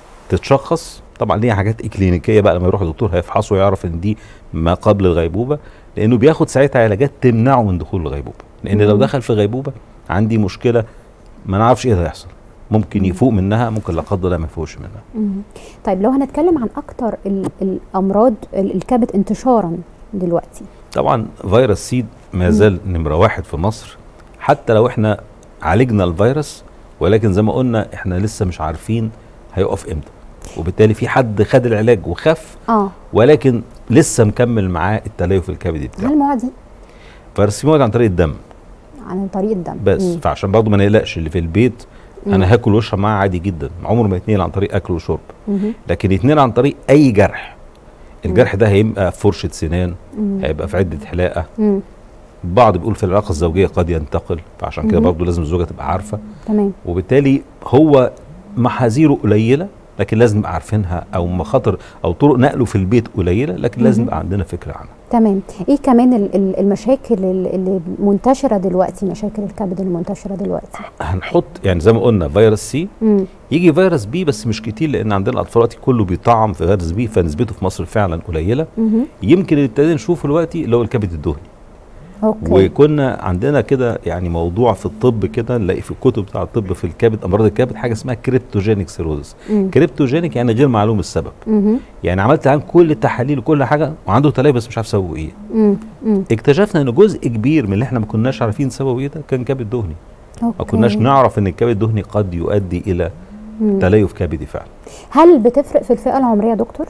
تتشخص طبعا ليها حاجات اكلينيكيه بقى لما يروح لدكتور هيفحصه ويعرف ان دي ما قبل الغيبوبه لانه بياخد ساعتها علاجات تمنعه من دخول الغيبوبه لان لو دخل في غيبوبه عندي مشكله ما نعرفش ايه اللي هيحصل ممكن يفوق منها ممكن لا قدر الله ما يفوقش منها مم. طيب لو هنتكلم عن اكتر ال- الامراض ال- الكبد انتشارا دلوقتي طبعا فيروس سي ما زال نمره واحد في مصر حتى لو احنا عالجنا الفيروس ولكن زي ما قلنا احنا لسه مش عارفين هيقف امتى وبالتالي في حد خد العلاج وخف اه ولكن لسه مكمل معاه التليف الكبدي هل بتاعه المعدي فيروس سي موجود عن طريق الدم عن طريق الدم بس مم. فعشان برضه ما نقلقش اللي في البيت مم. انا هاكل واشرب معاه عادي جدا عمره ما يتنقل عن طريق اكل وشرب مهم. لكن يتنقل عن طريق اي جرح الجرح ده هيبقى في فرشه سنان مم. هيبقى في عده حلاقه مم. بعض بيقول في العلاقه الزوجيه قد ينتقل فعشان كده مهم. برضه لازم الزوجه تبقى عارفه تمام وبالتالي هو محاذيره قليله لكن لازم نبقى عارفينها او مخاطر او طرق نقله في البيت قليله لكن لازم مهم. يبقى عندنا فكره عنها تمام ايه كمان ال- ال- المشاكل ال- اللي منتشره دلوقتي مشاكل الكبد اللي منتشره دلوقتي هنحط يعني زي ما قلنا فيروس سي مم. يجي فيروس بي بس مش كتير لان عندنا الاطفال دلوقتي كله بيطعم في فيروس بي فنسبته في مصر فعلا قليله مهم. يمكن اللي ابتدينا نشوفه دلوقتي اللي هو الكبد الدهني اوكي وكنا عندنا كده يعني موضوع في الطب كده نلاقي في الكتب بتاع الطب في الكبد امراض الكبد حاجه اسمها كريبتوجينيك سيروزس مم. كريبتوجينيك يعني غير معلوم السبب مهم. يعني عملت عن كل التحاليل وكل حاجه وعنده تلاقي بس مش عارف سببه ايه مم. مم. اكتشفنا ان جزء كبير من اللي احنا ما كناش عارفين سببه ايه ده كان كبد دهني ما اوكي كناش نعرف ان الكبد الدهني قد يؤدي الى مم. تليف كبدي فعلا هل بتفرق في الفئه العمريه يا دكتور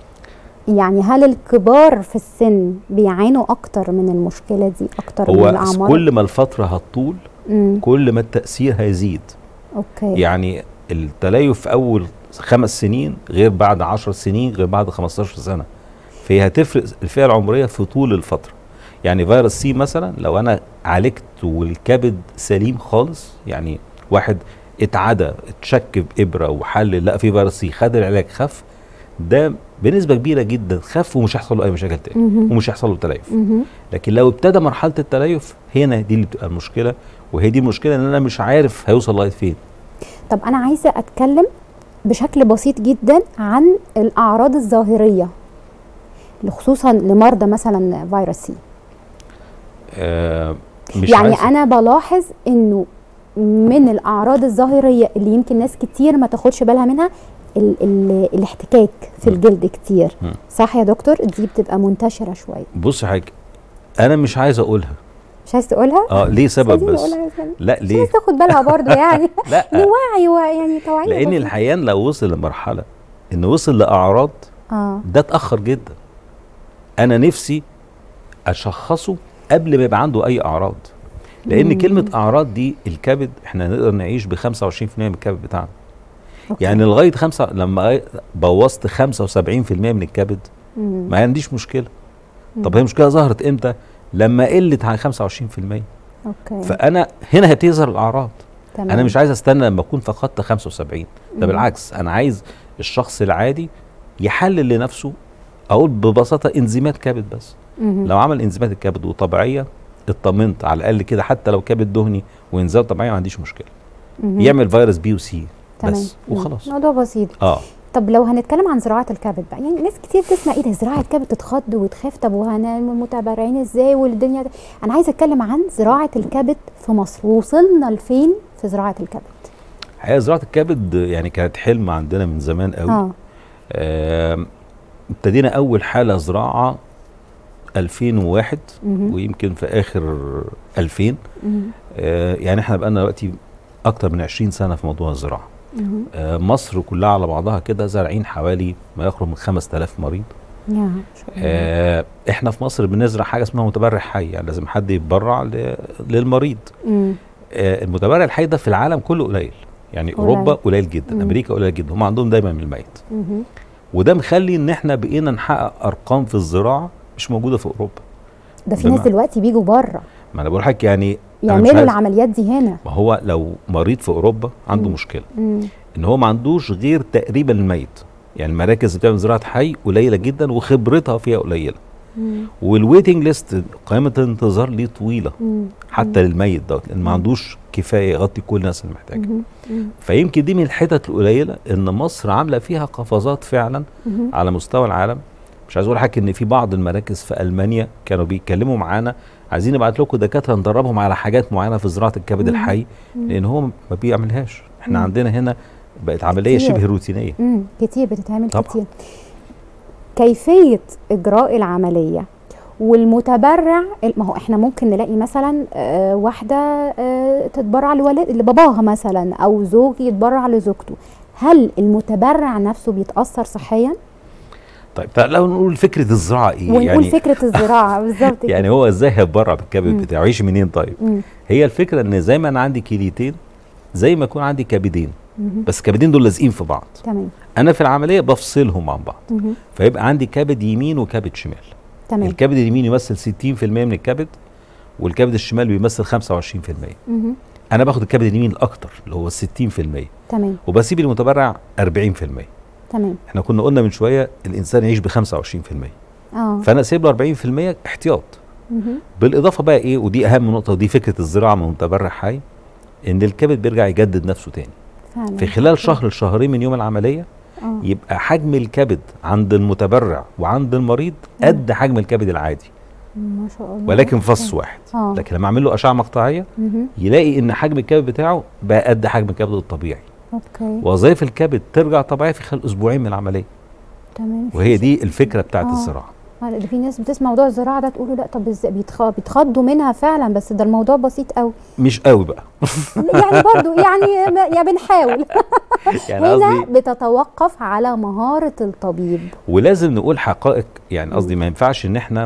يعني هل الكبار في السن بيعانوا اكتر من المشكله دي اكتر من هو الاعمار كل ما الفتره هتطول مم. كل ما التاثير هيزيد اوكي يعني التليف في اول خمس سنين غير بعد عشر سنين غير بعد 15 سنه فهي هتفرق الفئه العمريه في طول الفتره يعني فيروس سي مثلا لو انا عالجت والكبد سليم خالص يعني واحد اتعدى اتشك بابره وحل لا في فيروس سي خد العلاج خف ده بنسبه كبيره جدا خف ومش هيحصل له اي مشاكل تاني مهم. ومش هيحصل له تليف مهم. لكن لو ابتدى مرحله التليف هنا دي اللي بتبقى المشكله وهي دي المشكله ان انا مش عارف هيوصل لغايه فين طب انا عايزه اتكلم بشكل بسيط جدا عن الاعراض الظاهريه خصوصا لمرضى مثلا فيروس سي آه مش يعني عايز انا بلاحظ انه من الاعراض الظاهريه اللي يمكن ناس كتير ما تاخدش بالها منها ال ال الاحتكاك في م. الجلد كتير م. صح يا دكتور دي بتبقى منتشره شويه بص يا حاج انا مش عايز اقولها مش عايز تقولها اه ليه مش سبب عايزين بس نقولها يعني. لا مش ليه عايز تاخد بالها برضه يعني لا لوعي ويعني توعيه لان بسيطة. الحقيقه لو وصل لمرحله انه وصل لاعراض اه ده اتاخر جدا انا نفسي اشخصه قبل ما يبقى عنده اي اعراض لان مم. كلمه اعراض دي الكبد احنا نقدر نعيش ب 25% من الكبد بتاعنا أوكي. يعني لغايه خمسة لما بوظت 75% من الكبد مم. ما عنديش مشكله طب مم. هي المشكله ظهرت امتى لما قلت عن 25% اوكي فانا هنا هيبتدي يظهر الاعراض تمام. انا مش عايز استنى لما اكون فقدت 75 مم. ده بالعكس انا عايز الشخص العادي يحلل لنفسه اقول ببساطه انزيمات كبد بس مهم. لو عمل انزيمات الكبد وطبيعيه اطمنت على الاقل كده حتى لو كبد دهني وانزيمات طبيعيه ما عنديش مشكله مهم. يعمل فيروس بي وسي تمام. بس مم. وخلاص موضوع بسيط اه طب لو هنتكلم عن زراعه الكبد بقى يعني ناس كتير بتسمع ايه ده زراعه كبد تتخض وتخاف طب وهنعمل متبرعين ازاي والدنيا ده انا عايزه اتكلم عن زراعه الكبد في مصر وصلنا لفين في زراعه الكبد الحقيقه زراعه الكبد يعني كانت حلم عندنا من زمان قوي اه آم، ابتدينا اول حاله زراعه 2001 مهم. ويمكن في اخر 2000 مهم. آه، يعني احنا بقالنا دلوقتي اكتر من 20 سنه في موضوع الزراعه مهم. آه، مصر كلها على بعضها كده زارعين حوالي ما يقرب من 5000 مريض يا ما شاء الله. آه، احنا في مصر بنزرع حاجه اسمها متبرع حي يعني لازم حد يتبرع ل- للمريض مم. آه، المتبرع الحي ده في العالم كله قليل يعني قليل. اوروبا قليل جدا مم. امريكا قليل جدا هم عندهم دايما من الميت مهم. وده مخلي ان احنا بقينا نحقق ارقام في الزراعه مش موجوده في اوروبا ده في ناس بمعنى- دلوقتي بيجوا بره ما انا بقول لحضرتك يعني أنا مش يعملوا عايز- العمليات دي هنا ما هو لو مريض في اوروبا عنده مم. مشكله مم. ان هو ما عندوش غير تقريبا الميت يعني المراكز اللي بتعمل زراعه حي قليله جدا وخبرتها فيها قليله مم. والويتنج ليست قائمه الانتظار ليه طويله مم. حتى للميت دوت لان ما عندوش كفايه يغطي كل الناس اللي محتاجه مم. مم. فيمكن دي من الحتت القليله ان مصر عامله فيها قفزات فعلا مم. على مستوى العالم مش عايز اقول حاجه ان في بعض المراكز في المانيا كانوا بيتكلموا معانا عايزين نبعت لكم دكاتره ندربهم على حاجات معينه في زراعه الكبد مم. الحي مم. لان هو ما بيعملهاش احنا مم. عندنا هنا بقت عمليه كتير. شبه روتينيه مم. كتير بتتعمل طبعا. كتير كيفية إجراء العملية والمتبرع ما هو احنا ممكن نلاقي مثلا آه، واحدة آه، تتبرع لولد لباباها مثلا أو زوج يتبرع لزوجته هل المتبرع نفسه بيتأثر صحيا؟ طيب تعالوا نقول فكره الزراعه ايه ونقول يعني فكرة الزراعة بالظبط كده. يعني هو ازاي هيتبرع بالكبد مم. بتاعه يعيش منين طيب مم. هي الفكره ان زي ما انا عندي كليتين زي ما يكون عندي كبدين مهم. بس الكبدين دول لازقين في بعض تمام انا في العمليه بفصلهم عن بعض مهم. فيبقى عندي كبد يمين وكبد شمال تمام الكبد اليمين يمثل 60% من الكبد والكبد الشمال بيمثل 25% مهم. انا باخد الكبد اليمين الاكتر اللي هو 60% تمام وبسيب المتبرع 40% تمام احنا كنا قلنا من شويه الانسان يعيش ب 25% اه فانا سايب له 40% احتياط مهم. بالاضافه بقى ايه ودي اهم نقطه ودي فكره الزراعه من متبرع حي ان الكبد بيرجع يجدد نفسه تاني فعلا في خلال شهر لشهرين من يوم العمليه اه يبقى حجم الكبد عند المتبرع وعند المريض قد حجم الكبد العادي ما شاء الله ولكن فص واحد اه لكن لما اعمل له اشعه مقطعيه مهم. يلاقي ان حجم الكبد بتاعه بقى قد حجم الكبد الطبيعي اوكي وظائف الكبد ترجع طبيعي في خلال اسبوعين من العمليه تمام وهي دي الفكره بتاعت آه. الزراعه آه، ده في ناس بتسمع موضوع الزراعه ده تقولوا لا طب ازاي بيتخ... بيتخضوا منها فعلا بس ده الموضوع بسيط قوي مش قوي بقى يعني برضو يعني يا بنحاول يعني هنا قصدي بتتوقف على مهاره الطبيب ولازم نقول حقائق يعني قصدي ما ينفعش ان احنا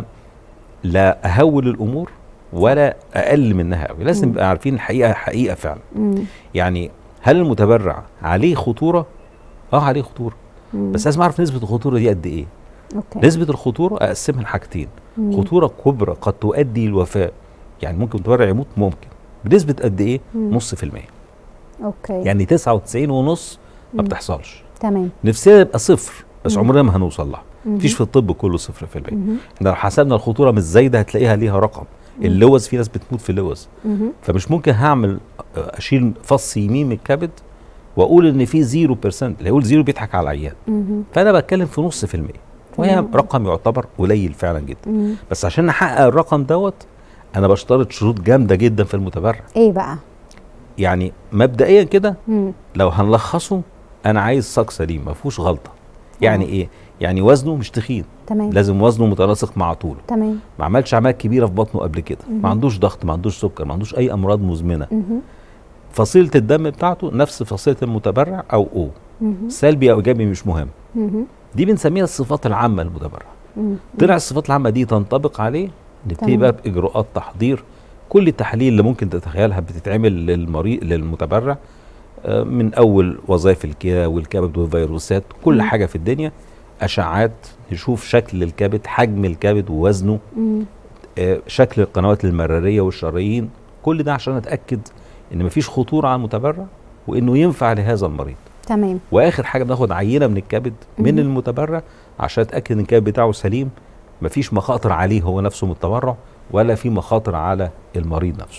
لا اهول الامور ولا اقل منها قوي لازم مم. نبقى عارفين الحقيقه حقيقه فعلا مم. يعني هل المتبرع عليه خطوره اه عليه خطوره مم. بس لازم اعرف نسبه الخطوره دي قد ايه اوكي نسبه الخطوره اقسمها لحاجتين مم. خطوره كبرى قد تؤدي للوفاه يعني ممكن متبرع يموت ممكن بنسبه قد ايه مم. نص في المية اوكي يعني 99 ونص ما مم. بتحصلش تمام نفسنا يبقى صفر بس مم. عمرنا ما هنوصل لها مهم. مفيش في الطب كله صفر في المية مهم. احنا لو حسبنا الخطوره مش زايده هتلاقيها ليها رقم اللوز في ناس بتموت في اللوز مهم. فمش ممكن هعمل آه، اشيل فص يمين من الكبد واقول ان في 0% اللي يقول زيرو بيضحك على العيان مهم. فانا بتكلم في نص في المية وهي تمام. رقم يعتبر قليل فعلا جدا مم. بس عشان نحقق الرقم دوت انا بشترط شروط جامده جدا في المتبرع ايه بقى يعني مبدئيا كده مم. لو هنلخصه انا عايز ساق سليم ما فيهوش غلطه يعني آه. ايه يعني وزنه مش تخين تمام لازم وزنه متناسق مع طوله تمام ما عملش عمليات كبيره في بطنه قبل كده مهم. ما عندوش ضغط ما عندوش سكر ما عندوش اي امراض مزمنه مهم. فصيله الدم بتاعته نفس فصيله المتبرع او او مهم. سلبي او ايجابي مش مهم مهم. دي بنسميها الصفات العامه للمتبرع مم. طلع الصفات العامه دي تنطبق عليه نبتدي تمام. بقى باجراءات تحضير كل التحاليل اللي ممكن تتخيلها بتتعمل للمريض للمتبرع آه، من اول وظائف الكلى والكبد والفيروسات كل مم. حاجه في الدنيا اشعات نشوف شكل الكبد حجم الكبد ووزنه مم. آه، شكل القنوات المراريه والشرايين كل ده عشان اتاكد ان مفيش خطوره على المتبرع وانه ينفع لهذا المريض تمام واخر حاجه بناخد عينه من الكبد من مهم. المتبرع عشان اتاكد ان الكبد بتاعه سليم مفيش مخاطر عليه هو نفسه من التبرع ولا في مخاطر على المريض نفسه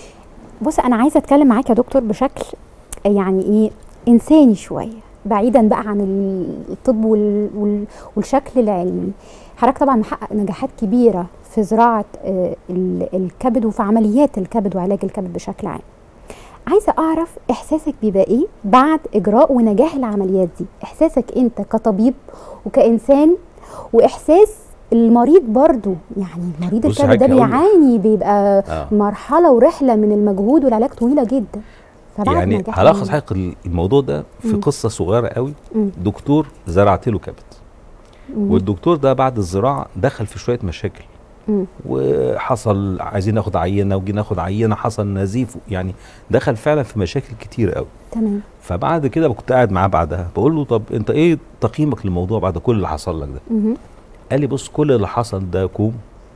بص انا عايزه اتكلم معاك يا دكتور بشكل يعني ايه انساني شويه بعيدا بقى عن الطب وال وال والشكل العلمي حضرتك طبعا محقق نجاحات كبيره في زراعه آه، ال- الكبد وفي عمليات الكبد وعلاج الكبد بشكل عام عايزه اعرف احساسك بيبقى ايه بعد اجراء ونجاح العمليات دي احساسك انت كطبيب وكانسان واحساس المريض برضو يعني المريض بص الكبد ده حضرتك هقول لك. بيعاني بيبقى آه. مرحله ورحله من المجهود والعلاج طويله جدا فبعد يعني نجاح هلخص العملية- حضرتك الموضوع ده في مم. قصه صغيره قوي مم. دكتور زرعت له كبد مم. والدكتور ده بعد الزراعه دخل في شويه مشاكل مم. وحصل عايزين ناخد عينه وجينا ناخد عينه حصل نزيف يعني دخل فعلا في مشاكل كتير قوي تمام فبعد كده كنت قاعد معاه بعدها بقول له طب انت ايه تقييمك للموضوع بعد كل اللي حصل لك ده مهم. قال لي بص كل اللي حصل ده كوم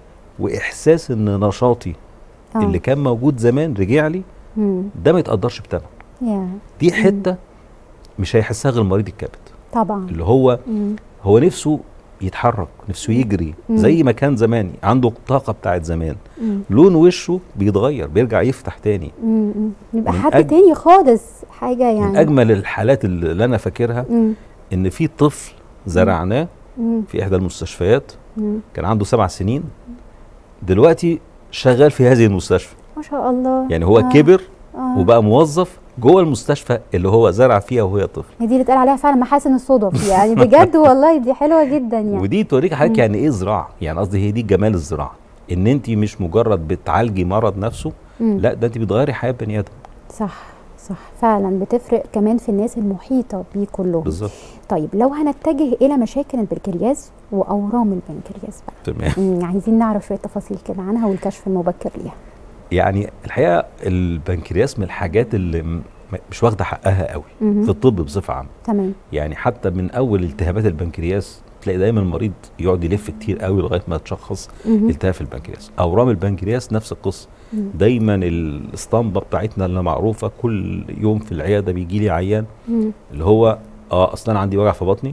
واحساس ان نشاطي آه. اللي كان موجود زمان رجع لي مم. ده ما يتقدرش بثمن يا دي حته مش هيحسها غير مريض الكبد طبعا اللي هو مم. هو نفسه يتحرك نفسه يجري مم. زي ما كان زمان عنده الطاقه بتاعت زمان مم. لون وشه بيتغير بيرجع يفتح تاني مم. مم. يبقى من حد أج- تاني خالص حاجه يعني من اجمل الحالات اللي اللي انا فاكرها مم. ان في طفل زرعناه مم. في احدى المستشفيات مم. كان عنده سبع سنين دلوقتي شغال في هذه المستشفى ما شاء الله يعني هو آه. كبر آه. وبقى موظف جوه المستشفى اللي هو زرع فيها وهي طفل هي دي اللي اتقال عليها فعلا محاسن الصدف يعني بجد والله دي حلوه جدا يعني ودي توريك حضرتك يعني ايه زراعه يعني قصدي هي دي جمال الزراعه ان انت مش مجرد بتعالجي مرض نفسه مم. لا ده انت بتغيري حياه بني ادم صح صح فعلا بتفرق كمان في الناس المحيطه بيه كلهم بالظبط طيب لو هنتجه الى مشاكل البنكرياس واورام البنكرياس بقى تمام مم، عايزين نعرف شويه تفاصيل كده عنها والكشف المبكر ليها يعني الحقيقه البنكرياس من الحاجات اللي م- مش واخده حقها قوي مهم. في الطب بصفه عامه تمام يعني حتى من اول التهابات البنكرياس تلاقي دايما المريض يقعد يلف كتير قوي لغايه ما تشخص مهم. التهاب في البنكرياس اورام البنكرياس نفس القصه مم. دايما الاسطمبه بتاعتنا اللي معروفه كل يوم في العياده بيجي لي عيان مم. اللي هو اه اصلا أنا عندي وجع في بطني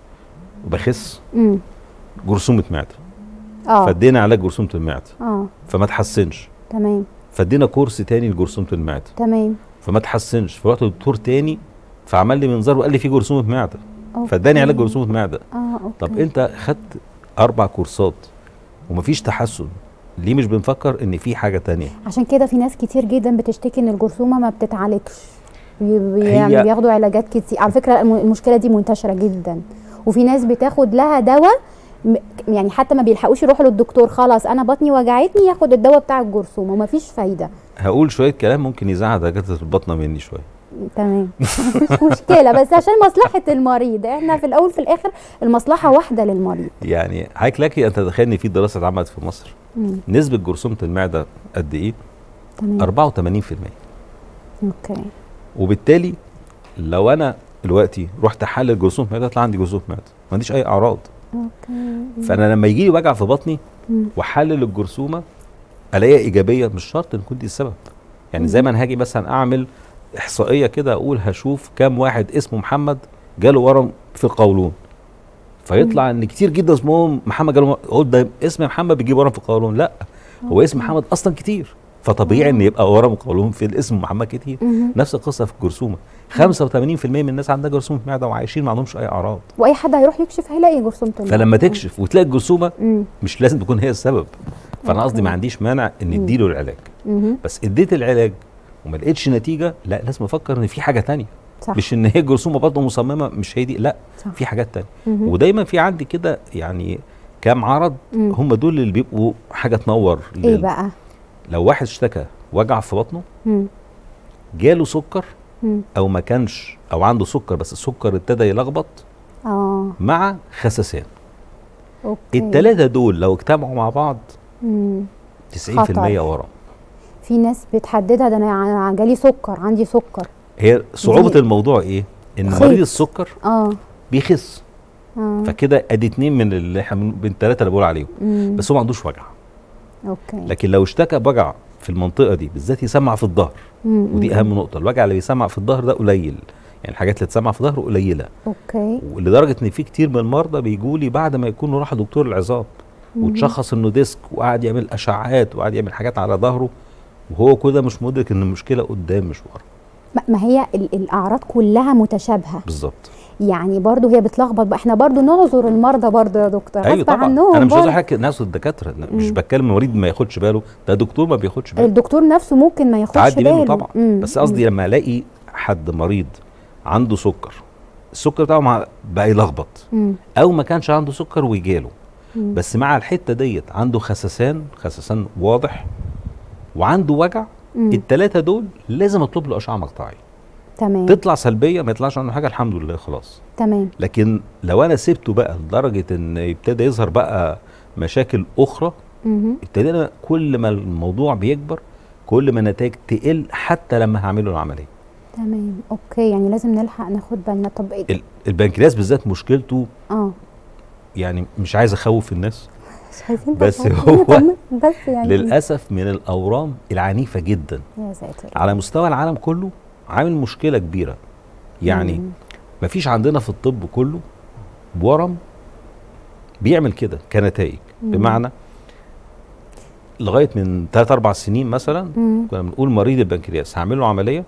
وبخس مم. جرثومه معده اه فادينا علاج جرثومه المعده اه فما تحسنش تمام فادينا كورس تاني لجرثومه المعده تمام فما تحسنش فرحت لدكتور تاني فعمل لي منظار وقال لي في جرثومه معده أوكي. فاداني علاج جرثومه معده اه اوكي طب انت خدت اربع كورسات ومفيش تحسن ليه مش بنفكر ان في حاجه تانية عشان كده في ناس كتير جدا بتشتكي ان الجرثومه ما بتتعالجش بي- بي- هي- يعني بياخدوا علاجات كتير على فكره الم- المشكله دي منتشره جدا وفي ناس بتاخد لها دواء م- يعني حتى ما بيلحقوش يروحوا للدكتور خلاص انا بطني وجعتني ياخد الدواء بتاع الجرثومه ومفيش فايده هقول شويه كلام ممكن يزعل دكاتره البطنه مني شويه تمام مش مشكله بس عشان مصلحه المريض احنا في الاول في الاخر المصلحه واحده للمريض يعني حضرتك لك ان تتخيل ان في دراسه اتعملت في مصر مم. نسبه جرثومه المعده قد ايه تمام 84% اوكي وبالتالي لو انا دلوقتي رحت احلل جرثومه معده طلع عندي جرثومه معده ما عنديش اي اعراض اوكي فانا لما يجي لي وجع في بطني مم. واحلل الجرثومه الاقيها ايجابيه مش شرط ان تكون دي السبب يعني زي ما انا هاجي مثلا اعمل احصائيه كده اقول هشوف كام واحد اسمه محمد جاله ورم في القولون فيطلع ان كتير جدا اسمهم محمد جاله ورم- اقول ده اسم محمد بيجيب ورم في القولون لا هو اسم محمد اصلا كتير فطبيعي ان يبقى ورم قولون في الاسم محمد كتير مهم. نفس القصه في الجرثومه 85% من الناس عندها جرثومه معده وعايشين ما عندهمش اي اعراض واي حد هيروح يكشف هيلاقي جرثومه المعدة. فلما تكشف وتلاقي الجرثومه مم. مش لازم تكون هي السبب فانا قصدي ما عنديش مانع ان اديله العلاج مهم. بس اديت العلاج وما لقيتش نتيجه لا لازم افكر ان في حاجه تانية صح مش ان هي الجرثومه برضه مصممه مش هي دي لا صح. في حاجات تانية مهم. ودايما في عندي كده يعني كام عرض مم. هم دول اللي بيبقوا حاجه تنور ايه لل- بقى لو واحد اشتكى وجع في بطنه مم. جاله سكر مم. او ما كانش او عنده سكر بس السكر ابتدى يلخبط اه مع خسسان اوكي التلاتة دول لو اجتمعوا مع بعض مم. 90% خطر. ورم في ناس بتحددها ده انا ع- جالي سكر عندي سكر هي صعوبة دي- الموضوع ايه؟ ان خيط. مريض السكر اه بيخس اه فكده ادي اتنين من اللي احنا من من التلاتة اللي بقول عليهم مم. بس هو ما عندوش وجع اوكي لكن لو اشتكى بوجع في المنطقة دي بالذات يسمع في الظهر مم. ودي مم. اهم نقطة الوجع اللي بيسمع في الظهر ده قليل يعني الحاجات اللي تسمع في الظهر قليلة اوكي ولدرجة ان في كتير من المرضى بيجوا لي بعد ما يكونوا راحوا دكتور العظام وتشخص انه ديسك وقعد يعمل اشعاعات وقعد يعمل حاجات على ظهره وهو كده مش مدرك ان المشكله قدام مش ورا ما- ما هي ال- الاعراض كلها متشابهه بالظبط يعني برضو هي بتلخبط بقى احنا برضو نعذر المرضى برضو يا دكتور ايوه غصب طبعا عنهم انا مش عايز برضو. احكي ناس الدكاتره أنا مش مم. بتكلم المريض ما ياخدش باله ده دكتور ما بياخدش باله الدكتور نفسه ممكن ما ياخدش تعدي باله منه طبعا مم. بس قصدي لما الاقي حد مريض عنده سكر السكر بتاعه مع- بقى يلخبط مم. او ما كانش عنده سكر ويجاله مم. بس مع الحته ديت عنده خسسان خسسان واضح وعنده وجع مم. التلاتة دول لازم اطلب له اشعه مقطعيه تمام تطلع سلبيه ما يطلعش عنه حاجه الحمد لله خلاص تمام لكن لو انا سبته بقى لدرجه ان ابتدى يظهر بقى مشاكل اخرى مهم. ابتدينا كل ما الموضوع بيكبر كل ما النتائج تقل حتى لما هعمله العمليه تمام اوكي يعني لازم نلحق ناخد بالنا طب إيه- ال- البنكرياس بالذات مشكلته اه يعني مش عايز اخوف الناس مش عايزين بس نبقى هو عارفين نطمن، بس يعني للاسف من الاورام العنيفه جدا يا ساتر على مستوى العالم كله عامل مشكله كبيره يعني مم. مفيش عندنا في الطب كله ورم بيعمل كده كنتائج مم. بمعنى لغايه من 3 4 سنين مثلا مم. كنا بنقول مريض البنكرياس هعمل له عمليه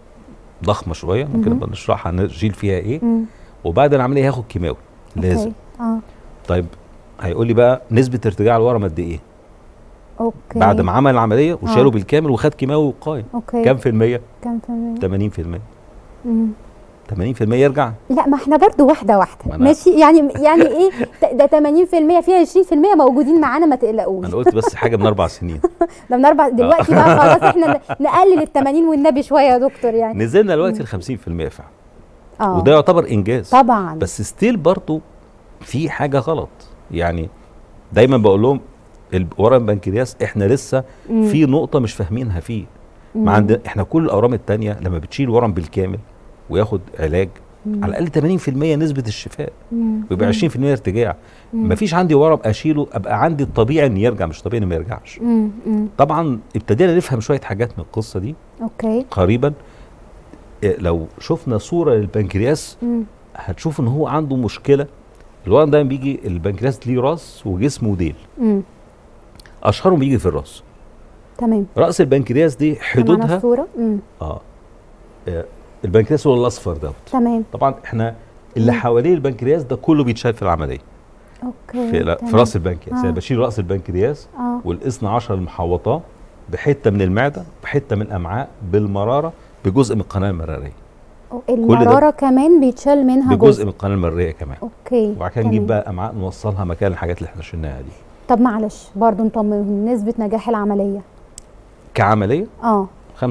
ضخمه شويه ممكن مهم. نبقى نشرحها نشيل فيها ايه مم. وبعد العمليه هياخد كيماوي لازم أوكي. اه طيب هيقول لي بقى نسبه ارتجاع الورم قد ايه اوكي بعد ما عمل العمليه وشاله آه. بالكامل وخد كيماوي وقايم اوكي كام في المية؟ كام في المية 80% مم. 80% يرجع لا ما احنا برضو واحده واحده ما أنا- ماشي يعني يعني ايه ت- ده 80% في 20% موجودين معانا ما تقلقوش انا قلت بس حاجه من اربع سنين ده من اربع دلوقتي بقى خلاص احنا ن- نقلل ال 80 والنبي شويه يا دكتور يعني نزلنا دلوقتي ل 50% فعلا اه وده يعتبر انجاز طبعا بس ستيل برضو في حاجه غلط يعني دايما بقول لهم ال- ورم البنكرياس احنا لسه مم. في نقطه مش فاهمينها فيه مم. ما عند احنا كل الاورام التانية لما بتشيل ورم بالكامل وياخد علاج مم. على الاقل 80% نسبه الشفاء مم. ويبقى 20% ارتجاع مم. مفيش عندي ورم اشيله ابقى عندي الطبيعي ان يرجع مش طبيعي انه ما يرجعش مم. مم. طبعا ابتدينا نفهم شويه حاجات من القصه دي اوكي قريبا إيه، لو شفنا صوره للبنكرياس مم. هتشوف ان هو عنده مشكله الورم دايما بيجي البنكرياس ليه راس وجسم وديل مم. اشهرهم بيجي في الراس تمام راس البنكرياس دي معانا حدودها الصوره مم. اه آه، البنكرياس هو الاصفر دوت تمام طبعا احنا اللي مم. حواليه البنكرياس ده كله بيتشال في العمليه اوكي في, لا في تمام. راس البنكرياس آه. يعني بشيل راس البنكرياس اه والاثنى عشر المحوطاه بحته من المعده بحته من الامعاء بالمراره بجزء من القناه المراريه المراره كمان بيتشال منها بجزء جزء من القناه المراريه كمان اوكي وبعد كده نجيب تمام. بقى امعاء نوصلها مكان الحاجات اللي احنا شلناها دي طب معلش برضو نطمن نسبه نجاح العمليه كعمليه اه 95%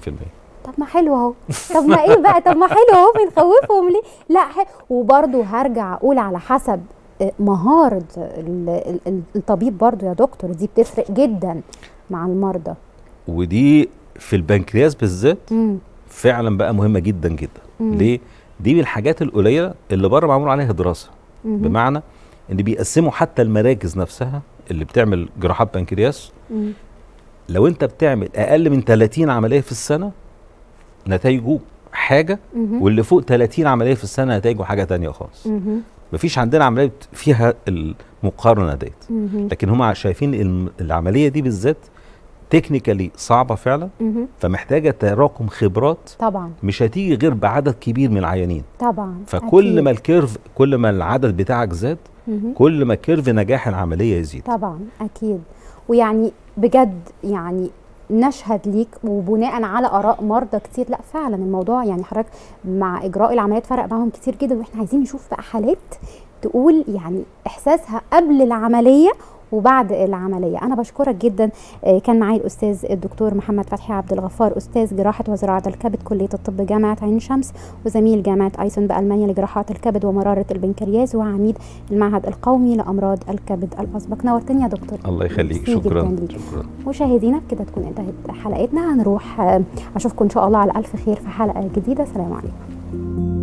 طب ما حلو اهو طب ما ايه بقى طب ما حلو اهو بنخوفهم ليه لا حلو. وبرضه هرجع اقول على حسب آه، مهارة ال- ال- ال- الطبيب برضه يا دكتور دي بتفرق جدا مع المرضى ودي في البنكرياس بالذات مم. فعلا بقى مهمه جدا جدا مم. ليه دي من الحاجات القليله اللي بره معمول عليها دراسه مهم. بمعنى ان بيقسموا حتى المراكز نفسها اللي بتعمل جراحات بنكرياس مم. لو انت بتعمل اقل من 30 عمليه في السنه نتائجه حاجه مهم. واللي فوق 30 عمليه في السنه نتائجه حاجه تانية خالص مهم. مفيش عندنا عمليه فيها المقارنه ديت مهم. لكن هم شايفين الم- العمليه دي بالذات تكنيكالي صعبه فعلا مهم. فمحتاجه تراكم خبرات طبعا مش هتيجي غير بعدد كبير من العيانين طبعا فكل أكيد. ما الكيرف كل ما العدد بتاعك زاد مهم. كل ما كيرف نجاح العمليه يزيد طبعا اكيد ويعني بجد يعني نشهد ليك وبناء على اراء مرضى كتير لا فعلا الموضوع يعني حضرتك مع اجراء العمليات فرق معاهم كتير جدا واحنا عايزين نشوف بقى حالات تقول يعني احساسها قبل العمليه وبعد العمليه انا بشكرك جدا آه، كان معايا الاستاذ الدكتور محمد فتحي عبد الغفار استاذ جراحه وزراعه الكبد كليه الطب جامعه عين شمس وزميل جامعه ايسون بالمانيا لجراحات الكبد ومراره البنكرياس وعميد المعهد القومي لامراض الكبد الاسبق نورتني يا دكتور الله يخليك ميرسي شكرا جداً ليك. شكرا مشاهدينا بكده تكون انتهت حلقتنا هنروح آه، اشوفكم ان شاء الله على الف خير في حلقه جديده سلام عليكم